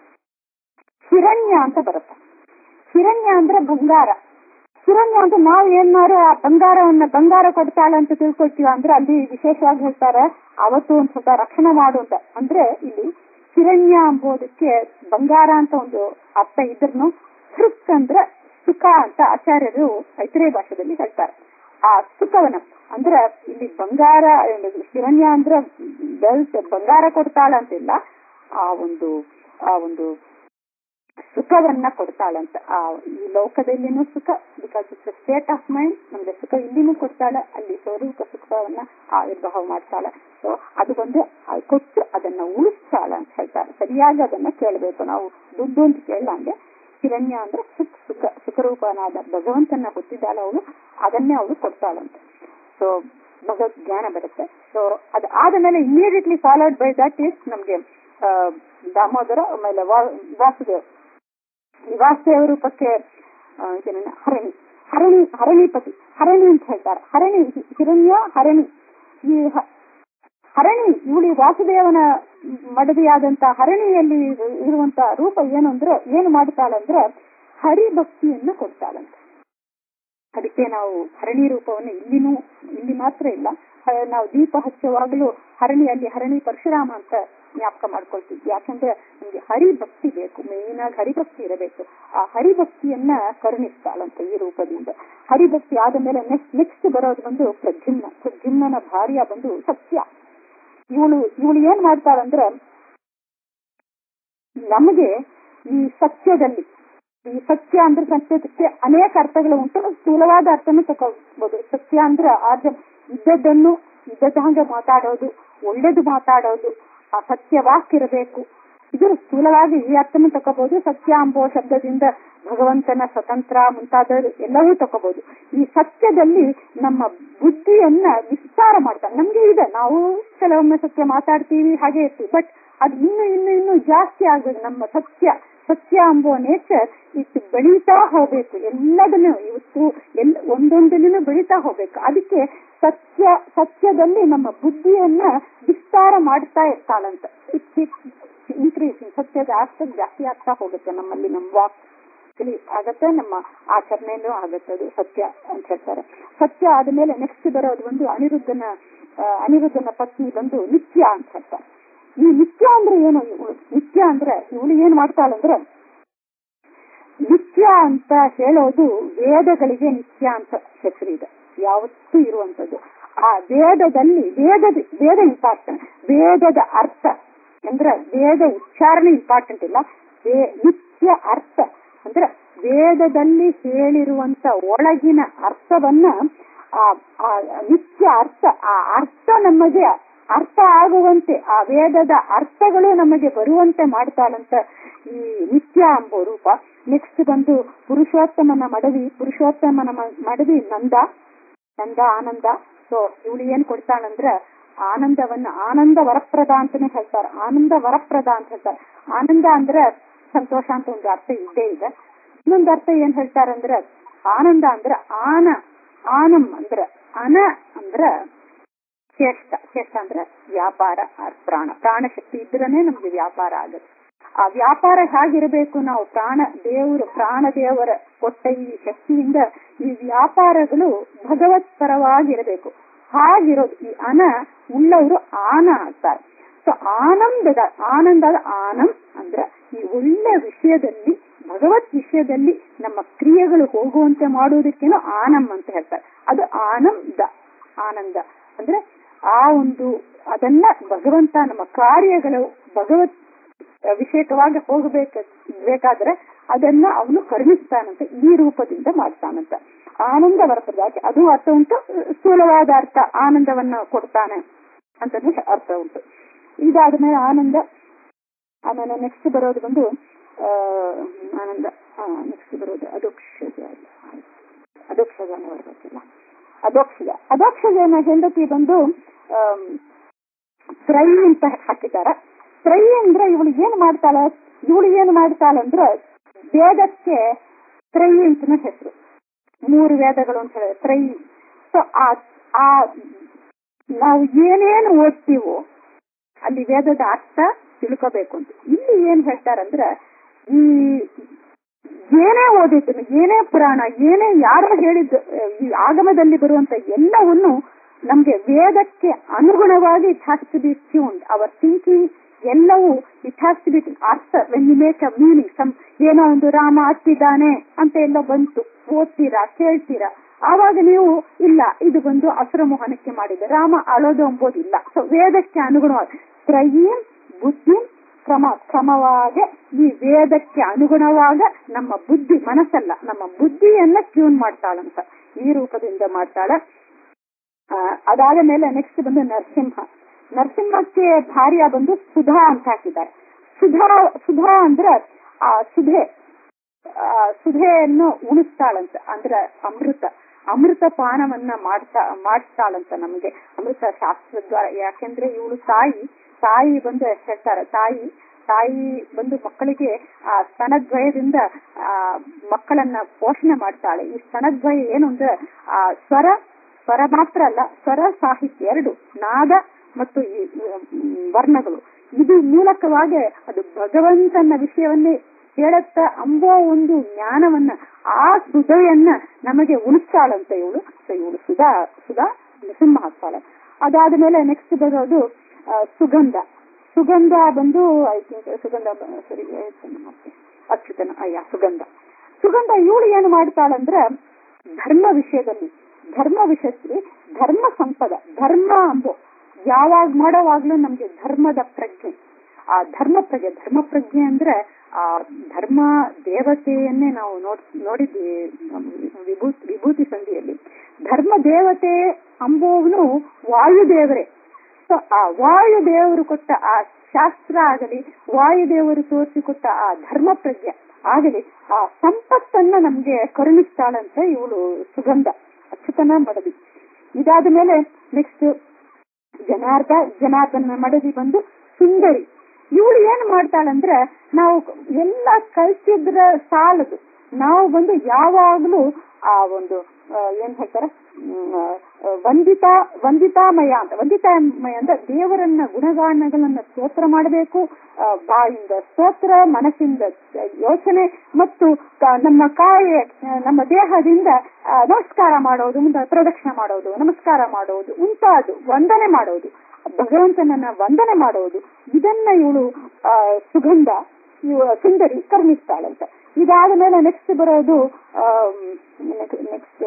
Speaker 1: ಹಿರಣ್ಯ ಅಂತ ಬರುತ್ತೆ ಹಿರಣ್ಯ ಅಂದ್ರೆ ಬಂಗಾರ ಹಿರಣ್ಯ ಅಂತ ನಾವು ಏನಾರು ಆ ಬಂಗಾರವನ್ನ ಬಂಗಾರ ಕೊಡ್ತಾಳೆ ಅಂತ ತಿಳ್ಕೊಳ್ತೀವ ಅಂದ್ರೆ ಅಲ್ಲಿ ವಿಶೇಷವಾಗಿ ಹೇಳ್ತಾರೆ ಅವತ್ತು ಒಂದ್ ಸ್ವಲ್ಪ ರಕ್ಷಣೆ ಮಾಡು ಅಂತ ಅಂದ್ರೆ ಇಲ್ಲಿ ಹಿರಣ್ಯ ಎಂಬುದಕ್ಕೆ ಬಂಗಾರ ಅಂತ ಒಂದು ಅರ್ಥ ಇದ್ರೂ ಹೃಕ್ ಅಂದ್ರೆ ಸುಖ ಅಂತ ಆಚಾರ್ಯರು ಐತರೇಯ ಭಾಷೆದಲ್ಲಿ ಹೇಳ್ತಾರೆ ಆ ಸುಖವನ್ನ ಅಂದ್ರೆ ಇಲ್ಲಿ ಬಂಗಾರ ಹಿರಣ್ಯ ಅಂದ್ರೆ ಬೆಲ್ಟ್ ಬಂಗಾರ ಕೊಡ್ತಾಳ ಅಂತಿಲ್ಲ ಆ ಒಂದು ಆ ಒಂದು ಸುಖವನ್ನ ಕೊಡ್ತಾಳಂತ ಆ ಈ ಲೋಕದಲ್ಲಿನೂ ಸುಖ because it's state of mind ನಮ್ಗೆ ಸುಖ ಇಲ್ಲಿನೂ ಕೊಡ್ತಾಳೆ ಅಲ್ಲಿ ಸ್ವರೂಪ ಸುಖವನ್ನ ಆವಿರ್ಭಾವ ಮಾಡ್ತಾಳೆ ಸೊ ಅದು ಬಂದು ಆ ಕೊಟ್ಟು ಅದನ್ನ ಉಳಿಸ್ತಾಳೆ ಅಂತ ಹೇಳ್ತಾರೆ ಸರಿಯಾಗಿ ಅದನ್ನ ಕೇಳಬೇಕು ನಾವು ದುಡ್ಡು ಅಂತ ಕೇಳಂಗೆ ಹಿರಣ್ಯ ಅಂದ್ರೆ ಸುಖ ಸುಖ ಸುಖರೂಪನಾದ ಭಗವಂತನ ಹೊತ್ತಿದ್ದಾಳ ಅವಳು ಅದನ್ನೇ ಅವಳು ಕೊಡ್ತಾಳಂತೆ ಸೊ ಭಗವದ್ ಜ್ಞಾನ ಬರುತ್ತೆ ಸೊ ಅದು ಆದ ಮೇಲೆ immediately followed by that is ನಮ್ಗೆ ಆ, ದಾಮೋದರ ಆಮೇಲೆ ವಾ- ವಾಸುದೇವ್ ವಾಸುದೇವ ರೂಪಕ್ಕೆ ಆ, ಇದೇನನ್ನ ಹರಣಿ ಹರಣಿ ಹರಣಿಪತಿ ಹರಣಿ ಅಂತ ಹೇಳ್ತಾರೆ ಹರಣಿ ಹಿರಣ್ಯ ಹರಣಿ ಈ ಹ- ಹರಣಿ ಇವಳಿ ವಾಸುದೇವನ ಮಡದಿಯಾದಂತ ಹರಣಿಯಲ್ಲಿ ಇರು- ಇರುವಂತ ರೂಪ ಏನು ಅಂದ್ರೆ ಏನು ಮಾಡ್ತಾಳಂದ್ರೆ ಹರಿಭಕ್ತಿಯನ್ನ ಕೊಡ್ತಾಳಂತೆ ಅದಕ್ಕೆ ನಾವು ಹರಣಿ ರೂಪವನ್ನು ಇಲ್ಲಿನೂ ಇಲ್ಲಿ ಮಾತ್ರ ಇಲ್ಲ ಹ- ನಾವು ದೀಪ ಹಚ್ಚುವಾಗಲೂ ಹರಣಿಯಲ್ಲಿ ಹರಣಿ ಪರಶುರಾಮ ಅಂತ ಜ್ಞಾಪಕ ಮಾಡ್ಕೊಳ್ತಿದ್ವಿ ಯಾಕಂದ್ರೆ ನಮ್ಗೆ ಹರಿಭಕ್ತಿ ಬೇಕು ಮೇನ್ ಆಗಿ ಹರಿಭಕ್ತಿ ಇರಬೇಕು ಆ ಹರಿಭಕ್ತಿಯನ್ನ ಕರುಣಿಸ್ತಾಳಂತೆ ಈ ರೂಪದಿಂದ ಹರಿಭಕ್ತಿ ಆದ ಮೇಲೆ ನೆಕ್ಸ್ಟ್ ನೆಕ್ಸ್ಟ್ ಬರೋದು ಬಂದು ಪ್ರದ್ಯುಮ್ನ ಪ್ರದ್ಯುಮ್ನನ ಭಾರ್ಯ ಬಂದು ಸತ್ಯ ಇವಳು ಇವಳು ಏನ್ ಮಾಡ್ತಾಳಂದ್ರೆ ನಮಗೆ ಈ ಸತ್ಯದಲ್ಲಿ ಈ ಸತ್ಯ ಅಂದ್ರೆ ಸತ್ಯಕ್ಕೆ ಅನೇಕ ಅರ್ಥಗಳು ಉಂಟು ಸ್ಥೂಲವಾದ ಅರ್ಥನೂ ತಗೋಬಹುದು ಸತ್ಯ ಅಂದ್ರೆ ಆದ ಇದ್ದದ್ದನ್ನು ಇದ್ದದ ಹಂಗೆ ಮಾತಾಡೋದು ಒಳ್ಳೇದು ಮಾತಾಡೋದು ಆ ಸತ್ಯ ವಾಕ್ಯಿರಬೇಕು ಇದರ ಸ್ಥೂಲವಾಗಿ ಈ ಅರ್ಥನೂ ತಗೋಬಹುದು ಸತ್ಯ ಅಂಬೋ ಶಬ್ದದಿಂದ ಭಗವಂತನ ಸ್ವತಂತ್ರ ಮುಂತಾದ ಎಲ್ಲವೂ ತಗೋಬಹುದು ಈ ಸತ್ಯದಲ್ಲಿ ನಮ್ಮ ಬುದ್ಧಿಯನ್ನ ವಿಸ್ತಾರ ಮಾಡ್ತಾರೆ ನಮ್ಗೆ ಇದೆ ನಾವು ಕೆಲವೊಮ್ಮೆ ಸತ್ಯ ಮಾತಾಡ್ತೀವಿ ಹಾಗೆ ಇರ್ತೀವಿ ಬಟ್ ಅದು ಇನ್ನು ಇನ್ನು ಇನ್ನು ಜಾಸ್ತಿ ಆಗ್ಬೇಕು ನಮ್ಮ ಸತ್ಯ ಸತ್ಯ ಎಂಬುವ ನೇಚರ್ ಇಷ್ಟು ಬೆಳೀತಾ ಹೋಗ್ಬೇಕು ಎಲ್ಲದನ್ನು ಇವತ್ತು ಎಲ್ ಒಂದೊಂದನ್ನು ಬೆಳೀತಾ ಹೋಗ್ಬೇಕು ಅದಕ್ಕೆ ಸತ್ಯ ಸತ್ಯದಲ್ಲಿ ನಮ್ಮ ಬುದ್ಧಿಯನ್ನ ವಿಸ್ತಾರ ಮಾಡ್ತಾ ಇರ್ತಾಳಂತ ಇನ್ಕ್ರೀಸಿಂಗ್ ಸತ್ಯದ ಅರ್ಥ ಜಾಸ್ತಿ ಆಗ್ತಾ ಹೋಗುತ್ತೆ ನಮ್ಮಲ್ಲಿ ನಮ್ಮ ವಾಕ್ ಆಗತ್ತೆ ನಮ್ಮ ಆಚರಣೆಯಲ್ಲೂ ಆಗತ್ತೆ ಅದು ಸತ್ಯ ಅಂತ ಹೇಳ್ತಾರೆ ಸತ್ಯ ಆದ್ಮೇಲೆ ನೆಕ್ಸ್ಟ್ ಬರೋದು ಒಂದು ಅನಿರುದ್ಧನ ಆ, ಅನಿರುದ್ಧನ ಪತ್ನಿ ಬಂದು ನಿತ್ಯ ಅಂತ ಹೇಳ್ತಾರೆ ಈ ನಿತ್ಯ ಅಂದ್ರೆ ಏನು ಇವಳು ನಿತ್ಯ ಅಂದ್ರೆ ಇವಳು ಏನ್ ಮಾಡ್ತಾಳಂದ್ರೆ ನಿತ್ಯ ಅಂತ ಹೇಳೋದು ವೇದಗಳಿಗೆ ನಿತ್ಯ ಅಂತ ಹೆಸರಿದೆ ಯಾವತ್ತೂ ಇರುವಂತದ್ದು ಆ ವೇದದಲ್ಲಿ ವೇದದ ವೇದ ಇಂಪಾರ್ಟೆಂಟ್ ವೇದದ ಅರ್ಥ ಅಂದ್ರೆ ವೇದ ಉಚ್ಚಾರಣೆ ಇಂಪಾರ್ಟೆಂಟ್ ಇಲ್ಲ ವೇ- ನಿತ್ಯ ಅರ್ಥ ಅಂದ್ರೆ ವೇದದಲ್ಲಿ ಹೇಳಿರುವಂತ ಒಳಗಿನ ಅರ್ಥವನ್ನ ಆ ಆ ನಿತ್ಯ ಅರ್ಥ ಆ ಅರ್ಥ ನಮಗೆ ಅರ್ಥ ಆಗುವಂತೆ ಆ ವೇದದ ಅರ್ಥಗಳು ನಮಗೆ ಬರುವಂತೆ ಮಾಡ್ತಾಳಂತ ಈ ನಿತ್ಯ ಎಂಬ ರೂಪ ನೆಕ್ಸ್ಟ್ ಬಂದು ಪುರುಷೋತ್ತಮನ ಮಡವಿ ಪುರುಷೋತ್ತಮನ ಮ- ಮಡವಿ ನಂದ ನಂದ ಆನಂದ ಸೊ ಇವಳು ಏನ್ ಕೊಡ್ತಾಳಂದ್ರ ಆನಂದವನ್ನ ಆನಂದ ವರಪ್ರದ ಅಂತಾನೆ ಹೇಳ್ತಾರೆ ಆನಂದ ವರಪ್ರದ ಅಂತ ಹೇಳ್ತಾರೆ ಆನಂದ ಅಂದ್ರೆ ಸಂತೋಷ ಅಂತ ಒಂದು ಅರ್ಥ ಇದ್ದೇ ಇದೆ ಇನ್ನೊಂದು ಅರ್ಥ ಏನ್ ಹೇಳ್ತಾರಂದ್ರ ಆನಂದ ಅಂದ್ರ ಆನ ಆನಂ ಅಂದ್ರ ಅನ ಅಂದ್ರ ಶ್ರೇಷ್ಠ ಶ್ರೇಷ್ಠ ಅಂದ್ರೆ ವ್ಯಾಪಾರ ಆ ಪ್ರಾಣ ಪ್ರಾಣ ಶಕ್ತಿ ಇದ್ರನೇ ನಮ್ಗೆ ವ್ಯಾಪಾರ ಆಗುತ್ತೆ ಆ ವ್ಯಾಪಾರ ಹೇಗಿರಬೇಕು ನಾವು ಪ್ರಾಣ ದೇವರು ಪ್ರಾಣ ದೇವರ ಕೊಟ್ಟ ಈ ಶಕ್ತಿಯಿಂದ ಈ ವ್ಯಾಪಾರಗಳು ಭಗವತ್ ಪರವಾಗಿರಬೇಕು ಹಾಗಿರೋದು ಈ ಅನ ಉಳ್ಳವರು ಆನ ಅಂತಾರೆ ಸೊ ಆನಂದದ ಆನಂದದ ಆನಂ ಅಂದ್ರೆ ಈ ಒಳ್ಳೆ ವಿಷಯದಲ್ಲಿ ಭಗವತ್ ವಿಷಯದಲ್ಲಿ ನಮ್ಮ ಕ್ರಿಯೆಗಳು ಹೋಗುವಂತೆ ಮಾಡುವುದಕ್ಕೇನೋ ಆನಂ ಅಂತ ಹೇಳ್ತಾರೆ ಅದು ಆನಂದ ಆನಂದ ಅಂದ್ರೆ ಆ ಒಂದು ಅದನ್ನ ಭಗವಂತ ನಮ್ಮ ಕಾರ್ಯಗಳು ಭಗವತ್ ವಿಷಯಕವಾಗಿ ಹೋಗಬೇಕ ಬೇಕಾದ್ರೆ ಅದನ್ನ ಅವನು ಕರುಣಿಸ್ತಾನಂತ ಈ ರೂಪದಿಂದ ಮಾಡ್ತಾನಂತ ಆನಂದ ಬರ್ತದಾಗಿ ಅದು ಅರ್ಥ ಉಂಟು ಸ್ಥೂಲವಾದ ಅರ್ಥ ಆನಂದವನ್ನ ಕೊಡ್ತಾನೆ ಅಂತ ಅರ್ಥ ಉಂಟು ಇದಾದ ಮೇಲೆ ಆನಂದ ಆಮೇಲೆ ನೆಕ್ಸ್ಟ್ ಬರೋದು ಬಂದು ಆ, ಆನಂದ ನೆಕ್ಸ್ಟ್ ಬರೋದು ಅದೋಕ್ಷಜ ಅದೋಕ್ಷಜನ ಬರ್ಬೇಕಿಲ್ಲ ಅದೋಕ್ಷಜ ಅದೋಕ್ಷಜನ ಹೆಂಡತಿ ಬಂದು ಆಮ್, ತ್ರೈ ಅಂತ ಹಾಕಿದ್ದಾರೆ ತ್ರೈ ಅಂದ್ರೆ ಇವಳು ಏನ್ ಮಾಡ್ತಾಳೆ ಇವಳು ಏನ್ ಮಾಡ್ತಾಳಂದ್ರೆ ವೇದಕ್ಕೆ ತ್ರೈ ಅಂತನೂ ಹೆಸರು ಮೂರು ವೇದಗಳು ಅಂತ ಹೇಳಿ ತ್ರೈ ಸೊ ಆ ಆ ನಾವು ಏನೇನು ಓದ್ತೀವೋ ಅಲ್ಲಿ ವೇದದ ಅರ್ಥ ತಿಳ್ಕೋಬೇಕು ಅಂತ ಇಲ್ಲಿ ಏನ್ ಹೇಳ್ತಾರಂದ್ರ ಈ ಏನೇ ಓದಿದ್ರು ಏನೇ ಪುರಾಣ ಏನೇ ಯಾರೋ ಹೇಳಿದ್ದು ಈ ಆಗಮದಲ್ಲಿ ಬರುವಂತ ಎಲ್ಲವನ್ನು ನಮ್ಗೆ ವೇದಕ್ಕೆ ಅನುಗುಣವಾಗಿ it has to be tuned our thinking ಎಲ್ಲವೂ ಇಟ್ ಹ್ಯಾಸ್ ಟು ಬಿ ಅರ್ಥ when you make a meaning some ಏನೋ ಒಂದು ರಾಮ ಹತ್ತಿದ್ದಾನೆ ಅಂತ ಎಲ್ಲ ಬಂತು ಓದ್ತೀರಾ ಕೇಳ್ತೀರಾ ಆವಾಗ ನೀವು ಇಲ್ಲ ಇದು ಬಂದು ಅಸುರ ಮೋಹನಕ್ಕೆ ಮಾಡಿದೆ ರಾಮ ಅಳೋದು ಎಂಬುದಿಲ್ಲ ಸೊ ವೇದಕ್ಕೆ ಅನುಗುಣವಾಗಿ ತ್ರಯೀಂ ಬುದ್ಧಿ ಕ್ರಮ ಕ್ರಮವಾಗಿ ಈ ವೇದಕ್ಕೆ ಅನುಗುಣವಾಗ ನಮ್ಮ ಬುದ್ಧಿ ಮನಸ್ಸಲ್ಲ ನಮ್ಮ ಬುದ್ಧಿಯನ್ನ ಟ್ಯೂನ್ ಮಾಡ್ತಾಳಂತ ಈ ರೂಪದಿಂದ ಮಾಡ್ತಾಳ ಆ, ಅದಾದ ಮೇಲೆ ನೆಕ್ಸ್ಟ್ ಬಂದು ನರಸಿಂಹ ನರಸಿಂಹಕ್ಕೆ ಭಾರ್ಯ ಬಂದು ಸುಧಾ ಅಂತ ಹಾಕಿದ್ದಾರೆ ಸುಧಾ ಸುಧಾ ಅಂದ್ರೆ ಆ ಸುಧೆ ಆ, ಸುಧೆಯನ್ನು ಉಣಿಸ್ತಾಳಂತ ಅಂದ್ರೆ ಅಮೃತ ಅಮೃತ ಪಾನವನ್ನ ಮಾಡ್ತಾ ಮಾಡಿಸ್ತಾಳಂತ ನಮಗೆ ಅಮೃತ ಶಾಸ್ತ್ರದ್ವಾರ ಯಾಕೆಂದ್ರೆ ಇವಳು ತಾಯಿ ತಾಯಿ ಬಂದು ಹೇಳ್ತಾರೆ ತಾಯಿ ತಾಯಿ ಬಂದು ಮಕ್ಕಳಿಗೆ ಆ ಸ್ತನದ್ವಯದಿಂದ ಆ ಮಕ್ಕಳನ್ನ ಪೋಷಣೆ ಮಾಡ್ತಾಳೆ ಈ ಸ್ತನದ್ವಯ ಏನು ಅಂದ್ರೆ ಆ ಸ್ವರ ಸ್ವರ ಮಾತ್ರ ಅಲ್ಲ ಸ್ವರ ಸಾಹಿತ್ಯ ಎರಡು ನಾದ ಮತ್ತು ಈ ಮ್, ವರ್ಣಗಳು ಇದು ಮೂಲಕವಾಗಿ ಅದು ಭಗವಂತನ ವಿಷಯವನ್ನೇ ಹೇಳುತ್ತಾ ಅಂಬೋ ಒಂದು ಜ್ಞಾನವನ್ನ ಆ ಹೃದಯನ್ನ ನಮಗೆ ಉಳಿಸ್ತಾಳಂತ ಇವಳು ಸೊ ಇವಳು ಸುಧಾ ಸುಧಾ ನರಸಿಂಹ ಆಗ್ತಾಳೆ ಅದಾದ ಮೇಲೆ ನೆಕ್ಸ್ಟ್ ಬರೋದು ಆ, ಸುಗಂಧ ಸುಗಂಧ ಬಂದು ಐ ಥಿಂಕ್ ಸುಗಂಧ ಬ- ಸರಿ ಮತ್ತೆ ಅಚ್ಯುತನ ಅಯ್ಯ ಸುಗಂಧ ಸುಗಂಧ ಇವಳು ಏನು ಮಾಡ್ತಾಳಂದ್ರೆ ಧರ್ಮ ವಿಷಯದಲ್ಲಿ ಧರ್ಮ ವಿಷಯದಲ್ಲಿ ಧರ್ಮ ಸಂಪದ ಧರ್ಮ ಅಂಬೋ ಯಾವಾಗ ಮಾಡೋವಾಗ್ಲೂ ನಮ್ಗೆ ಧರ್ಮದ ಪ್ರಜ್ಞೆ ಆ ಧರ್ಮ ಪ್ರಜ್ಞೆ ಧರ್ಮ ಪ್ರಜ್ಞೆ ಅಂದ್ರೆ ಆ ಧರ್ಮ ದೇವತೆಯನ್ನೇ ನಾವು ನೋಡ್ ನೋಡಿದ್ವಿ ನಮ್ ವಿಭೂತಿ ವಿಭೂತಿ ಸಂಧಿಯಲ್ಲಿ ಧರ್ಮ ದೇವತೆ ಅಂಬೋವನು ವಾಯುದೇವರೇ ಸೊ ಆ ವಾಯುದೇವರು ಕೊಟ್ಟ ಆ ಶಾಸ್ತ್ರ ಆಗಲಿ ವಾಯುದೇವರು ತೋರಿಸಿಕೊಟ್ಟ ಆ ಧರ್ಮ ಪ್ರಜ್ಞೆ ಆಗಲಿ ಆ ಸಂಪತ್ತನ್ನ ನಮ್ಗೆ ಕರುಣಿಸ್ತಾಳಂತ ಇವಳು ಸುಗಂಧ ಅಚ್ಯುತನ ಮಡದಿ ಇದಾದ ಮೇಲೆ ನೆಕ್ಸ್ಟ್ ಜನಾರ್ದ ಜನಾರ್ದನ ಮಡದಿ ಬಂದು ಸುಂದರಿ ಇವಳು ಏನ್ ಮಾಡ್ತಾಳಂದ್ರೆ ನಾವು ಎಲ್ಲ ಕಲ್ತಿದ್ರ ಸಾಲದು ನಾವು ಬಂದು ಯಾವಾಗ್ಲೂ ಆ ಒಂದು ಆ, ಏನ್ ಹೇಳ್ತಾರೆ ಹ್ಮ್, ಆ, ವಂದಿತಾ ವಂದಿತಾಮಯ ಅಂತ ವಂದಿತಾಮಯ ಅಂದ್ರೆ ದೇವರನ್ನ ಗುಣಗಾನಗಳನ್ನ ಸ್ತೋತ್ರ ಮಾಡಬೇಕು ಆ, ಬಾಯಿಂದ ಸ್ತೋತ್ರ ಮನಸ್ಸಿಂದ ಯೋಚನೆ ಮತ್ತು ಕ- ನಮ್ಮ ಕಾಯ ಆ, ನಮ್ಮ ದೇಹದಿಂದ ಆ, ನಮಸ್ಕಾರ ಮಾಡೋದು ಮುಂದೆ ಪ್ರದಕ್ಷಿಣೆ ಮಾಡೋದು ನಮಸ್ಕಾರ ಮಾಡೋದು ಮುಂತಾದು ವಂದನೆ ಮಾಡೋದು ಭಗವಂತನನ್ನ ವಂದನೆ ಮಾಡೋದು ಇದನ್ನ ಇವಳು ಆ, ಸುಗಂಧ ಇವ ಸುಂದರಿ ಕರ್ಮಿಸ್ತಾಳಂತ ಇದಾದ ಮೇಲೆ ನೆಕ್ಸ್ಟ್ ಬರೋದು ನೆಕ್ಸ್ಟ್ ನೆಕ್ಸ್ಟ್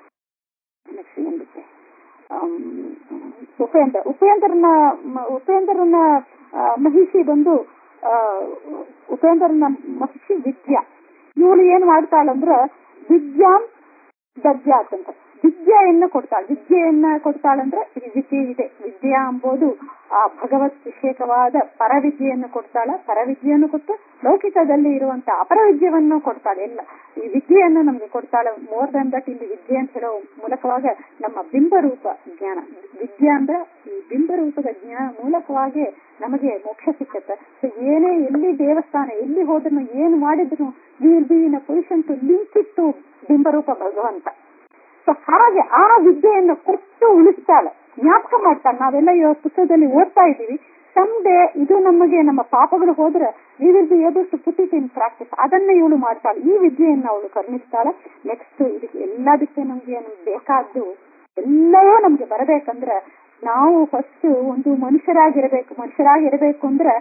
Speaker 1: ಏನ್ಬಿಟ್ಟೆ ಆಮ್, ಉಪೇಂದ್ರ ಉಪೇಂದ್ರನ ಮ- ಉಪೇಂದ್ರನ ಆ, ಮಹಿಷಿ ಬಂದು ಆ, ಉಪೇಂದ್ರನ ಮಹಿಷಿ ವಿದ್ಯಾ ಇವಳು ಏನ್ ಮಾಡ್ತಾಳಂದ್ರ ವಿದ್ಯಾಂ ದದ್ಯಾತ್ ಅಂತ ವಿದ್ಯೆಯನ್ನ ಕೊಡ್ತಾಳೆ ವಿದ್ಯೆಯನ್ನ ಕೊಡ್ತಾಳಂದ್ರೆ ಈ ವಿದ್ಯೆ ಇದೆ ವಿದ್ಯಾ ಎಂಬುದು ಆ ಭಗವತ್ ವಿಷೇಕವಾದ ಪರವಿದ್ಯೆಯನ್ನು ಕೊಡ್ತಾಳ ಪರವಿದ್ಯೆಯನ್ನು ಕೊಟ್ಟು ಲೌಕಿಕದಲ್ಲಿ ಇರುವಂತ ಅಪರವಿದ್ಯವನ್ನು ಕೊಡ್ತಾಳೆ ಎಲ್ಲ ಈ ವಿದ್ಯೆಯನ್ನು ನಮ್ಗೆ ಕೊಡ್ತಾಳೆ ಮೋರ್ ದನ್ ದಟ್ ಇಲ್ಲಿ ವಿದ್ಯೆ ಅಂತ ಹೇಳೋ ಮೂಲಕವಾಗ ನಮ್ಮ ಬಿಂಬರೂಪ ಜ್ಞಾನ ವಿದ್ಯೆ ಅಂದ್ರೆ ಈ ಬಿಂಬರೂಪದ ಜ್ಞಾನ ಮೂಲಕವಾಗಿ ನಮಗೆ ಮೋಕ್ಷ ಸಿಕ್ಕತ್ತೆ ಸೊ ಏನೇ ಎಲ್ಲಿ ದೇವಸ್ಥಾನ ಎಲ್ಲಿ ಹೋದ್ರು ಏನು ಮಾಡಿದ್ರು will be in a position to link it to ಬಿಂಬರೂಪ ಭಗವಂತ ಸೊ ಹಾಗೆ ಆ ವಿದ್ಯೆಯನ್ನು ಕೊಟ್ಟು ಉಳಿಸ್ತಾಳೆ ಜ್ಞಾಪಕ ಮಾಡ್ತಾಳೆ ನಾವೆಲ್ಲ ಇವಾಗ ಪುಸ್ತಕದಲ್ಲಿ ಓದ್ತಾ ಇದ್ದೀವಿ ಸಮ್ ಡೇ ಇದು ನಮಗೆ ನಮ್ಮ ಪಾಪಗಳು ಹೋದ್ರೆ we will be able to put it in practice ಅದನ್ನ ಇವಳು ಮಾಡ್ತಾಳೆ ಈ ವಿದ್ಯೆಯನ್ನು ಅವಳು ಕರುಣಿಸ್ತಾಳೆ ನೆಕ್ಸ್ಟ್ ಇದಕ್ಕೆ ಎಲ್ಲದಕ್ಕೆ ನಮ್ಗೆ ನಮ್ಗೆ ಬೇಕಾದ್ದು ಎಲ್ಲವೂ ನಮ್ಗೆ ಬರಬೇಕಂದ್ರೆ ನಾವು ಫಸ್ಟ್ ಒಂದು ಮನುಷ್ಯರಾಗಿರ್ಬೇಕು ಮನುಷ್ಯರಾಗಿರ್ಬೇಕು ಅಂದ್ರೆ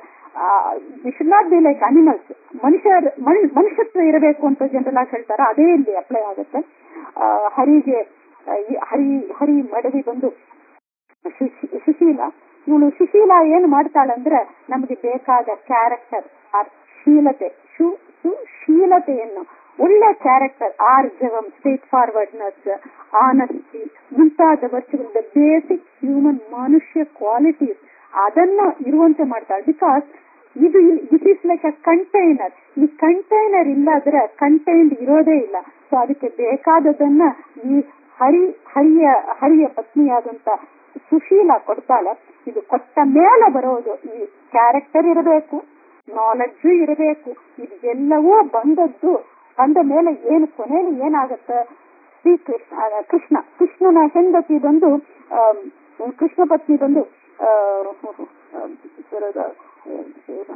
Speaker 1: should not be like animals ಮನುಷ್ಯರ್ ಮನ್- ಮನುಷ್ಯತ್ವ ಇರಬೇಕು ಅಂತ ಜನರಲ್ ಆಗಿ ಹೇಳ್ತಾರೆ ಅದೇ ಇಲ್ಲಿ ಅಪ್ಲೈ ಆಗುತ್ತೆ ಆ, ಹರಿಗೆ ಆ, ಈ ಹರಿ ಹರಿ ಮಡವಿ ಬಂದು ಸುಶಿ- ಸುಶೀಲ ಇವಳು ಸುಶೀಲ ಏನ್ ಮಾಡ್ತಾಳಂದ್ರೆ ನಮಗೆ ಬೇಕಾದ ಕ್ಯಾರೆಕ್ಟರ್ ಆರ್ ಶೀಲತೆ ಶು ಸುಶೀಲತೆಯನ್ನು ಒಳ್ಳೆ ಕ್ಯಾರೆಕ್ಟರ್ ಆರ್ಜವಂ ಸ್ಟ್ರೇಟ್ ಫಾರ್ವರ್ಡ್ನೆಸ್ ಆನೆಸ್ಟಿ ಮುಂತಾದ ವರ್ಚುಗಳ ಬೇಸಿಕ್ ಹ್ಯೂಮನ್ ಮನುಷ್ಯ ಕ್ವಾಲಿಟೀಸ್ ಅದನ್ನ ಇರುವಂತೆ ಮಾಡ್ತಾಳೆ ಬಿಕಾಸ್ ಇದು it is like a container ಈ ಕಂಟೈನರ್ ಇಲ್ಲಾದ್ರೆ ಕಂಟೈನ್ಡ್ ಇರೋದೇ ಇಲ್ಲ ಸೊ ಅದಕ್ಕೆ ಬೇಕಾದದನ್ನ ಈ ಹರಿ ಹರಿಯ ಹರಿಯ ಪತ್ನಿಯಾದಂತ ಸುಶೀಲ ಕೊಡ್ತಾಳೆ ಇದು ಕೊಟ್ಟ ಮೇಲೆ ಬರೋದು ಈ ಕ್ಯಾರೆಕ್ಟರ್ ಇರಬೇಕು ನಾಲೆಡ್ಜ್ ಇರಬೇಕು ಇದು ಎಲ್ಲವೂ ಬಂದದ್ದು ಬಂದ ಮೇಲೆ ಏನು ಕೊನೆಯಲ್ಲಿ ಏನಾಗತ್ತೆ ಶ್ರೀ ಕೃಷ್ಣ ಆ, ಕೃಷ್ಣ ಕೃಷ್ಣನ ಹೆಂಡತಿ ಬಂದು ಆಮ್, ಕೃಷ್ಣ ಪತ್ನಿ ಬಂದು ಆ, ಆ, ಬರೋದು, ಆ,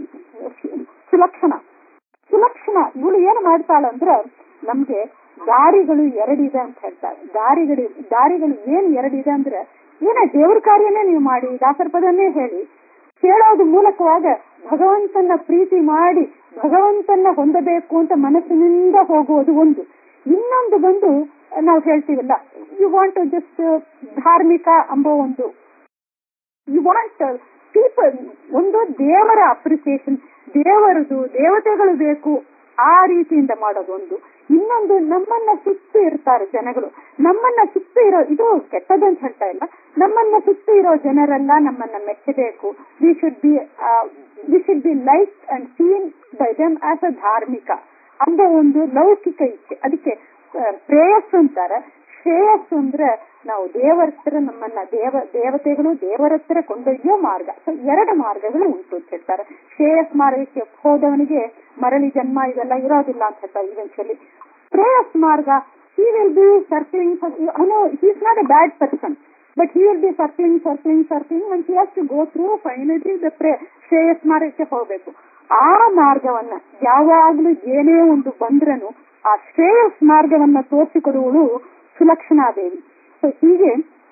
Speaker 1: ಸುಲಕ್ಷಣ ಸುಲಕ್ಷಣ ಇವಳು ಏನು ಮಾಡ್ತಾಳಂದ್ರೆ ನಮ್ಗೆ ದಾರಿಗಳು ಎರಡಿದೆ ಅಂತ ಹೇಳ್ತಾರೆ ದಾರಿಗಳು ದಾರಿಗಳು ಏನ್ ಎರಡಿದೆ ಅಂದ್ರೆ ಏನೇ ದೇವ್ರ ಕಾರ್ಯನೇ ನೀವು ಮಾಡಿ ದಾಸರ ಪದನ್ನೇ ಹೇಳಿ ಹೇಳೋದು ಮೂಲಕವಾಗ ಭಗವಂತನ ಪ್ರೀತಿ ಮಾಡಿ ಭಗವಂತನ ಹೊಂದಬೇಕು ಅಂತ ಮನಸ್ಸಿನಿಂದ ಹೋಗುವುದು ಒಂದು ಇನ್ನೊಂದು ಬಂದು ನಾವು ಹೇಳ್ತೀವಲ್ಲ ಯು ವಾಂಟ್ ಟು ಜಸ್ಟ್ ಧಾರ್ಮಿಕ ಎಂಬ ಒಂದು ಯು ವಾಂಟ್ ಪೀಪಲ್ ಒಂದು ದೇವರ ಅಪ್ರಿಸಿಯೇಷನ್ ದೇವರದು ದೇವತೆಗಳು ಬೇಕು ಆ ರೀತಿಯಿಂದ ಮಾಡೋದು ಒಂದು ಇನ್ನೊಂದು ನಮ್ಮನ್ನ ಸುತ್ತು ಇರ್ತಾರೆ ಜನಗಳು ನಮ್ಮನ್ನ ಸುತ್ತು ಇರೋ ಇದು ಕೆಟ್ಟದಂತ ಹೇಳ್ತಾ ಇಲ್ಲ ನಮ್ಮನ್ನ ಸುತ್ತು ಇರೋ ಜನರೆಲ್ಲ ನಮ್ಮನ್ನ ಮೆಚ್ಚಬೇಕು we should be we should be like and seen by them as a ಧಾರ್ಮಿಕ ಅಂದ ಒಂದು ಲೌಕಿಕ ಇಚ್ಛೆ ಅದಕ್ಕೆ ಆ, ಪ್ರೇಯಸ್ಸು ಅಂತಾರೆ ಶ್ರೇಯಸ್ಸು ಅಂದ್ರೆ ನಾವು ದೇವರ ಹತ್ರ ನಮ್ಮನ್ನ ದೇವ ದೇವತೆಗಳು ದೇವರ ಹತ್ರ ಕೊಂಡೊಯ್ಯೋ ಮಾರ್ಗ ಸೊ ಎರಡು ಮಾರ್ಗಗಳು ಉಂಟು ಅಂತ ಹೇಳ್ತಾರೆ ಶ್ರೇಯಸ್ ಮಾರ್ಗಕ್ಕೆ ಹೋದವನಿಗೆ ಮರಳಿ ಜನ್ಮ ಇದೆಲ್ಲ ಇರೋದಿಲ್ಲ ಅಂತ ಹೇಳ್ತಾರೆ ಇವೆನ್ಚುಲಿ ಪ್ರೇಯಸ್ ಮಾರ್ಗ he will be circling for, I know he is not a bad person but he will be circling circling circling and he has to go through finally the pray, Shreyas ಮಾರ್ಗಕ್ಕೆ ಹೋಗ್ಬೇಕು ಆ ಮಾರ್ಗವನ್ನ ಯಾವಾಗ್ಲೂ ಏನೇ ಒಂದು ಬಂದ್ರನು ಆ ಶ್ರೇಯಸ್ ಮಾರ್ಗವನ್ನ ತೋರಿಸಿಕೊಡುವಳು ಸುಲಕ್ಷಣಾದೇವಿ ಸೊ ಹೀಗೆ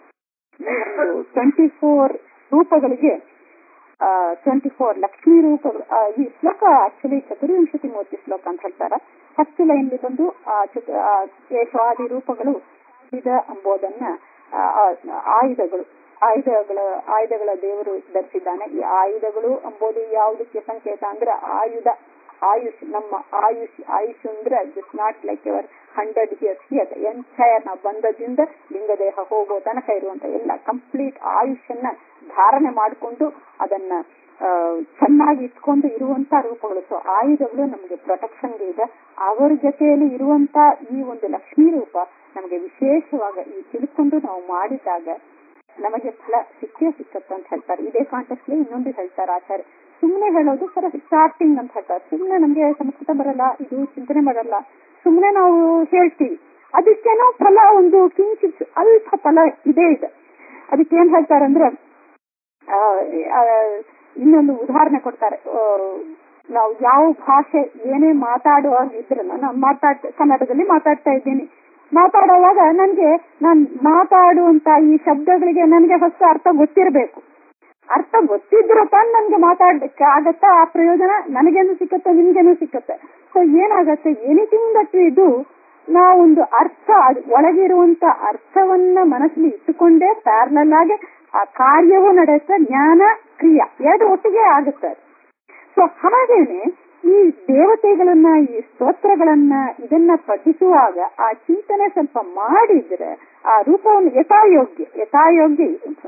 Speaker 1: ಟ್ವೆಂಟಿ ಫೋರ್ ರೂಪಗಳಿಗೆ ಟ್ವೆಂಟಿ ಫೋರ್ ಲಕ್ಷ್ಮೀ ರೂಪಗಳು ಆ, ಈ ಶ್ಲೋಕ ಆಕ್ಚುಲಿ ಚತುರ್ವಿಂಶತಿ ಮೂರ್ತಿ ಶ್ಲೋಕ ಅಂತ ಹೇಳ್ತಾರೆ ಫಸ್ಟ್ ಲೈನ್ ಬಂದು ಆ ಚತು ಆ ಕೇಶವಾದಿ ರೂಪಗಳು ಆಯುಧ ಎಂಬುದನ್ನ ಆ, ಆ, ಆಯುಧಗಳು ಆಯುಧಗಳ ಆಯುಧಗಳ ದೇವರು ಧರಿಸಿದ್ದಾನೆ ಈ ಆಯುಧಗಳು ಎಂಬುದು ಯಾವುದಕ್ಕೆ ಸಂಕೇತ ಅಂದ್ರೆ ಆಯುಧ ಆಯುಷ್ ನಮ್ಮ ಆಯುಷ್ ಆಯುಷ್ ಅಂದ್ರೆ it's not like your hundred years here entire ನಾವು ಬಂದದಿಂದ ಲಿಂಗದೇಹ ಹೋಗೋ ತನಕ ಇರುವಂತ ಎಲ್ಲ ಕಂಪ್ಲೀಟ್ ಆಯುಷನ್ನ ಧಾರಣೆ ಮಾಡಿಕೊಂಡು ಅದನ್ನ ಆ, ಚೆನ್ನಾಗಿ ಇಟ್ಕೊಂಡು ಇರುವಂತ ರೂಪಗಳು ಸೊ ಆಯುಧಗಳು ನಮಗೆ ಪ್ರೊಟೆಕ್ಷನ್ಗೆ ಇದೆ ಅವರ ಜೊತೆಯಲ್ಲಿ ಇರುವಂತ ಈ ಒಂದು ಲಕ್ಷ್ಮೀ ರೂಪ ನಮಗೆ ವಿಶೇಷವಾಗಿ ಈ ತಿಳ್ಕೊಂಡು ನಾವು ಮಾಡಿದಾಗ ನಮಗೆ ಫಲ ಸಿಕ್ಕೇ ಸಿಕ್ಕತ್ತೆ ಅಂತ ಹೇಳ್ತಾರೆ ಇದೇ ಕಾಂಟೆಕ್ಸ್ಟ್ ಇನ್ನೊಂದು ಹೇಳ್ತಾರೆ ಆಚಾರ್ಯ ಸುಮ್ಮನೆ ಹೇಳೋದು ಸರ ಸ್ಟಾರ್ಟಿಂಗ್ ಅಂತ ಹೇಳ್ತಾರೆ ಸುಮ್ಮನೆ ನಮ್ಗೆ ಸಂಸ್ಕೃತ ಬರಲ್ಲ ಇದು ಚಿಂತನೆ ಮಾಡಲ್ಲ ಸುಮ್ಮನೆ ನಾವು ಹೇಳ್ತೀವಿ ಅದಕ್ಕೇನೋ ಫಲ ಒಂದು ಕಿಂಚಿತ್ ಅಲ್ಪ ಫಲ ಇದೇ ಇದೆ ಅದಕ್ಕೆ ಏನ್ ಹೇಳ್ತಾರೆ ಅಂದ್ರೆ ಆ, ಆ, ಇನ್ನೊಂದು ಉದಾಹರಣೆ ಕೊಡ್ತಾರೆ ಆ, ನಾವು ಯಾವ ಭಾಷೆ ಏನೇ ಮಾತಾಡುವಾಗಿದ್ರೆ ನಾನು ಮಾತಾಡ್ ಕನ್ನಡದಲ್ಲಿ ಮಾತಾಡ್ತಾ ಇದ್ದೀನಿ ಮಾತಾಡುವಾಗ ನನ್ಗೆ ನಾನ್ ಮಾತಾಡುವಂತ ಈ ಶಬ್ದಗಳಿಗೆ ನನಗೆ ಹೊಸ ಅರ್ಥ ಗೊತ್ತಿರಬೇಕು ಅರ್ಥ ಗೊತ್ತಿದ್ರು ತಾನು ನನ್ಗೆ ಮಾತಾಡ್ಲಿಕ್ಕೆ ಆಗತ್ತಾ ಆ ಪ್ರಯೋಜನ ನನಗೇನು ಸಿಕ್ಕತ್ತೆ ನಿಮ್ಗೇನು ಸಿಕ್ಕತ್ತೆ ಸೊ ಏನಾಗತ್ತೆ ಎನಿಥಿಂಗ್ ದಟ್ ಇದು ನಾವೊಂದು ಅರ್ಥ ಅದ್- ಒಳಗಿರುವಂತ ಅರ್ಥವನ್ನ ಮನಸ್ಸಲ್ಲಿ ಇಟ್ಟುಕೊಂಡೇ ಪ್ಯಾರಲಲ್ ಆಗಿ ಆ ಕಾರ್ಯವೂ ನಡೆಯುತ್ತೆ ಜ್ಞಾನ ಕ್ರಿಯಾ ಎರಡು ಒಟ್ಟಿಗೆ ಆಗುತ್ತೆ ಸೊ ಹಾಗೇನೆ ಈ ದೇವತೆಗಳನ್ನ ಈ ಸ್ತೋತ್ರಗಳನ್ನ ಇದನ್ನ ಪಠಿಸುವಾಗ ಆ ಚಿಂತನೆ ಸ್ವಲ್ಪ ಮಾಡಿದ್ರೆ ಆ ರೂಪವನ್ನು ಯಥಾಯೋಗ್ಯ ಯಥಾಯೋಗ್ಯ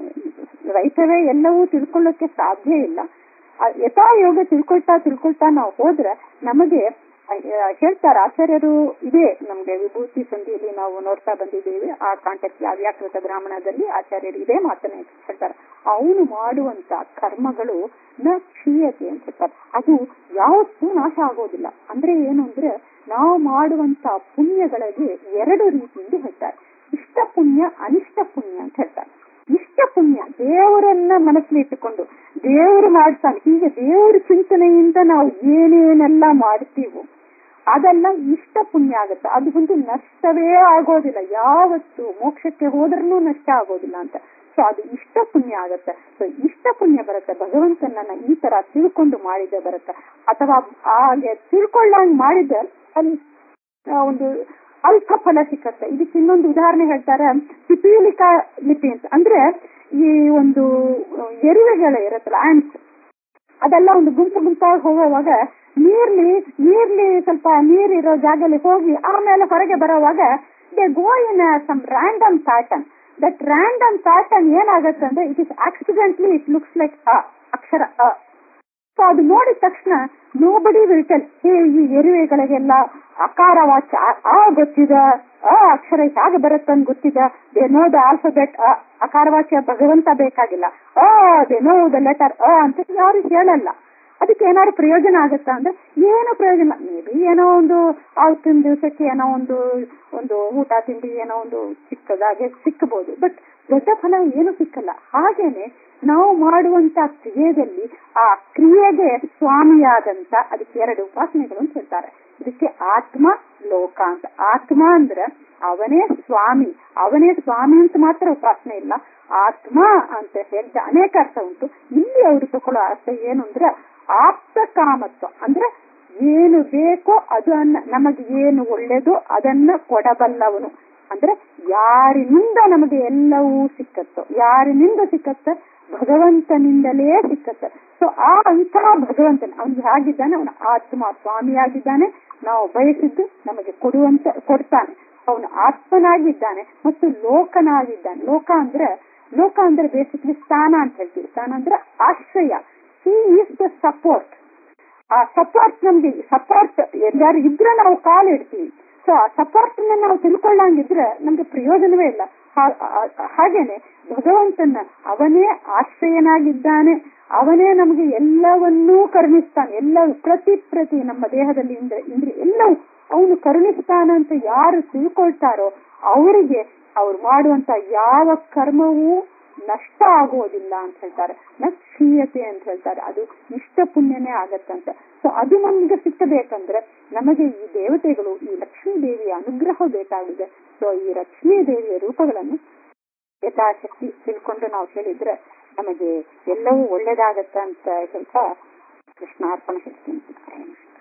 Speaker 1: ರೈತವೇ ಎಲ್ಲವೂ ತಿಳ್ಕೊಳ್ಳೋಕೆ ಸಾಧ್ಯ ಇಲ್ಲ ಆ ಯಥಾಯೋಗ ತಿಳ್ಕೊಳ್ತಾ ತಿಳ್ಕೊಳ್ತಾ ನಾವು ಹೋದ್ರೆ ನಮಗೆ ಆ, ಹೇಳ್ತಾರೆ ಆಚಾರ್ಯರು ಇದೇ ನಮ್ಗೆ ವಿಭೂತಿ ಸಂಧಿಯಲ್ಲಿ ನಾವು ನೋಡ್ತಾ ಬಂದಿದ್ದೇವೆ ಆ ಕಾಂಟೆಕ್ಟ್ ಅವ್ಯಾಕೃತ ಬ್ರಾಹ್ಮಣದಲ್ಲಿ ಆಚಾರ್ಯರು ಇದೇ ಮಾತನ್ನ ಹೇಳ್ತಾರೆ ಅವನು ಮಾಡುವಂತ ಕರ್ಮಗಳು ನ ಕ್ಷೀಯತೆ ಅಂತ ಹೇಳ್ತಾರೆ ಅದು ಯಾವತ್ತೂ ನಾಶ ಆಗೋದಿಲ್ಲ ಅಂದ್ರೆ ಏನು ಅಂದ್ರೆ ನಾವು ಮಾಡುವಂತ ಪುಣ್ಯಗಳಿಗೆ ಎರಡು ರೀತಿಯಿಂದ ಹೇಳ್ತಾರೆ ಇಷ್ಟ ಪುಣ್ಯ ಅನಿಷ್ಟ ಪುಣ್ಯ ಅಂತ ಹೇಳ್ತಾರೆ ಇಷ್ಟ ಪುಣ್ಯ ದೇವರನ್ನ ಮನಸ್ಸಲ್ಲಿ ಇಟ್ಟುಕೊಂಡು ದೇವರು ಮಾಡ್ತಾನೆ ಹೀಗೆ ದೇವರ ಚಿಂತನೆಯಿಂದ ನಾವು ಏನೇನೆಲ್ಲ ಮಾಡ್ತೀವೋ ಅದೆಲ್ಲ ಇಷ್ಟ ಪುಣ್ಯ ಆಗುತ್ತೆ ಅದು ಒಂದು ನಷ್ಟವೇ ಆಗೋದಿಲ್ಲ ಯಾವತ್ತು ಮೋಕ್ಷಕ್ಕೆ ಹೋದ್ರೂ ನಷ್ಟ ಆಗೋದಿಲ್ಲ ಅಂತ ಸೊ ಅದು ಇಷ್ಟ ಪುಣ್ಯ ಆಗುತ್ತೆ ಸೊ ಇಷ್ಟ ಪುಣ್ಯ ಬರುತ್ತೆ ಭಗವಂತನನ್ನ ಈ ತರ ತಿಳ್ಕೊಂಡು ಮಾಡಿದೆ ಬರುತ್ತೆ ಅಥವಾ ಹಾಗೆ ತಿಳ್ಕೊಳ್ಳಂಗ್ ಮಾಡಿದ್ರೆ ಅಲ್ಲಿ ಆ, ಒಂದು ಅಲ್ಪ ಫಲ ಸಿಕ್ಕತ್ತೆ ಇದಕ್ಕೆ ಇನ್ನೊಂದು ಉದಾಹರಣೆ ಹೇಳ್ತಾರೆ ಸಿಪಿಲಿಕಾ ಲಿಪಿ ಅಂತ ಅಂದ್ರೆ ಈ ಒಂದು ಎರುವೆಗಳು ಇರತ್ತಲ್ಲ ಆಂಟ್ಸ್ ಅದೆಲ್ಲ ಒಂದು ಗುಂಪು ಗುಂಪಾಗಿ ಹೋಗುವಾಗ ನೀರ್ಲಿ ನೀರ್ಲಿ ಸ್ವಲ್ಪ ನೀರಿರೋ ಜಾಗದಲ್ಲಿ ಹೋಗಿ ಆಮೇಲೆ ಹೊರಗೆ ಬರೋವಾಗ they go in some random pattern that random pattern ಏನಾಗತ್ತೆ ಅಂದ್ರೆ it is accidentally it looks like a ಅಕ್ಷರ ಅ ಸೊ ಅದು ನೋಡಿದ ತಕ್ಷಣ ನೋಬಡಿ ವಿಲ್ ಟೆಲ್ ಹೇ ಈ ಎರುವೆಗಳಿಗೆಲ್ಲ ಅಕಾರ ವಾಚ ಆ ಗೊತ್ತಿದೆ ಅ ಅಕ್ಷರ ಹೇಗೆ ಬರುತ್ತಂತ ಗೊತ್ತಿದೆ ದೇ ನೋ ದ ಆಲ್ಫಾಬೆಟ್ ಅ ಅಕಾರ ವಾಚ್ಯ ಭಗವಂತ ಬೇಕಾಗಿಲ್ಲ ಅ ದೇ ನೋ ದ ಲೆಟರ್ ಅ ಅಂತ ಯಾರು ಹೇಳಲ್ಲ ಅದಕ್ಕೆ ಏನಾದ್ರು ಪ್ರಯೋಜನ ಆಗುತ್ತಾ ಅಂದ್ರೆ ಏನು ಪ್ರಯೋಜನ ಮೇ ಬಿ ಏನೋ ಒಂದು ಅವತ್ತಿನ ದಿವಸಕ್ಕೆ ಏನೋ ಒಂದು ಒಂದು ಊಟ ತಿಂಡಿ ಏನೋ ಒಂದು ಚಿಕ್ಕದಾಗಿ ಸಿಕ್ಕಬಹುದು ಬಟ್ ದೊಡ್ಡ ಫಲ ಏನು ಸಿಕ್ಕಲ್ಲ ಹಾಗೇನೆ ನಾವು ಮಾಡುವಂತ ಕ್ರಿಯೆಯಲ್ಲಿ ಆ ಕ್ರಿಯೆಗೆ ಸ್ವಾಮಿಯಾದಂತ ಅದಕ್ಕೆ ಎರಡು ಉಪಾಸನೆಗಳು ಅಂತ ಹೇಳ್ತಾರೆ ಇದಕ್ಕೆ ಆತ್ಮ ಲೋಕ ಅಂತ ಆತ್ಮ ಅಂದ್ರೆ ಅವನೇ ಸ್ವಾಮಿ ಅವನೇ ಸ್ವಾಮಿ ಅಂತ ಮಾತ್ರ ಉಪಾಸನೆ ಇಲ್ಲ ಆತ್ಮ ಅಂತ ಹೇಳಿದ ಅನೇಕ ಅರ್ಥ ಉಂಟು ಇಲ್ಲಿ ಅವರು ತಗೊಳ್ಳೋ ಅರ್ಥ ಏನು ಅಂದ್ರೆ ಆಪ್ತ ಕಾಮತ್ವ ಅಂದ್ರೆ ಏನು ಬೇಕೋ ಅದನ್ನ ನಮಗೆ ಏನು ಒಳ್ಳೇದು ಅದನ್ನ ಕೊಡಬಲ್ಲವನು ಅಂದ್ರೆ ಯಾರಿನಿಂದ ನಮಗೆ ಎಲ್ಲವೂ ಸಿಕ್ಕತ್ತೋ ಯಾರಿನಿಂದ ಸಿಕ್ಕತ್ತ ಭಗವಂತನಿಂದಲೇ ಸಿಕ್ಕತ್ತೆ ಸೊ ಆ ಅಂತ ಭಗವಂತನ ಅವನು ಹೇಗಿದ್ದಾನೆ ಅವನ ಆತ್ಮ ಸ್ವಾಮಿಯಾಗಿದ್ದಾನೆ ನಾವು ಬಯಸಿದ್ದು ನಮಗೆ ಕೊಡುವಂತ ಕೊಡ್ತಾನೆ ಅವನು ಆತ್ಮನಾಗಿದ್ದಾನೆ ಮತ್ತು ಲೋಕನಾಗಿದ್ದಾನೆ ಲೋಕ ಅಂದ್ರೆ ಲೋಕ ಅಂದ್ರೆ ಬೇಸಿಕ್ಲಿ ಸ್ಥಾನ ಅಂತ ಹೇಳ್ತೀವಿ ಸ್ಥಾನ ಅಂದ್ರೆ ಆಶ್ರಯ ಹಿ ಈಸ್ ದ ಸಪೋರ್ಟ್ ಆ ಸಪೋರ್ಟ್ ನಮ್ಗೆ ಸಪೋರ್ಟ್ ಎಲ್ಲಾರು ಇದ್ರೆ ನಾವು ಕಾಲು ಇಡ್ತೀವಿ ಸೊ ಆ ಸಪೋರ್ಟ್ ನಾವು ತಿಳ್ಕೊಳ್ಳಂಗಿದ್ರೆ ನಮ್ಗೆ ಪ್ರಯೋಜನವೇ ಇಲ್ಲ ಹಾಗೇನೆ ಭಗವಂತನ ಅವನೇ ಆಶ್ರಯನಾಗಿದ್ದಾನೆ ಅವನೇ ನಮಗೆ ಎಲ್ಲವನ್ನೂ ಕರುಣಿಸ್ತಾನೆ ಎಲ್ಲ ಪ್ರತಿ ಪ್ರತಿ ನಮ್ಮ ದೇಹದಲ್ಲಿ ಇಂದ್ರ ಇಂದ್ರಿಯ ಎಲ್ಲವೂ ಅವನು ಕರುಣಿಸ್ತಾನಂತ ಯಾರು ತಿಳ್ಕೊಳ್ತಾರೋ ಅವರಿಗೆ ಅವ್ರು ಮಾಡುವಂತ ಯಾವ ಕರ್ಮವೂ ನಷ್ಟ ಆಗೋದಿಲ್ಲ ಅಂತ ಹೇಳ್ತಾರೆ ನಕ್ಷೀಯತೆ ಅಂತ ಹೇಳ್ತಾರೆ ಅದು ಇಷ್ಟ ಪುಣ್ಯನೇ ಆಗತ್ತಂತೆ ಸೊ ಅದು ನಮ್ಗೆ ಸಿಕ್ಕಬೇಕಂದ್ರೆ ನಮಗೆ ಈ ದೇವತೆಗಳು ಈ ಲಕ್ಷ್ಮೀ ದೇವಿಯ ಅನುಗ್ರಹ ಬೇಕಾಗಿದೆ ಸೊ ಈ ಲಕ್ಷ್ಮೀ ದೇವಿಯ ರೂಪಗಳನ್ನು ಯಥಾಶಕ್ತಿ ತಿಳ್ಕೊಂಡು ನಾವು ಹೇಳಿದ್ರೆ ನಮಗೆ ಎಲ್ಲವೂ ಒಳ್ಳೇದಾಗತ್ತ ಅಂತ ಹೇಳ್ತಾ ಕೃಷ್ಣಾರ್ಪಣ ಹೇಳ್ತೀನಿ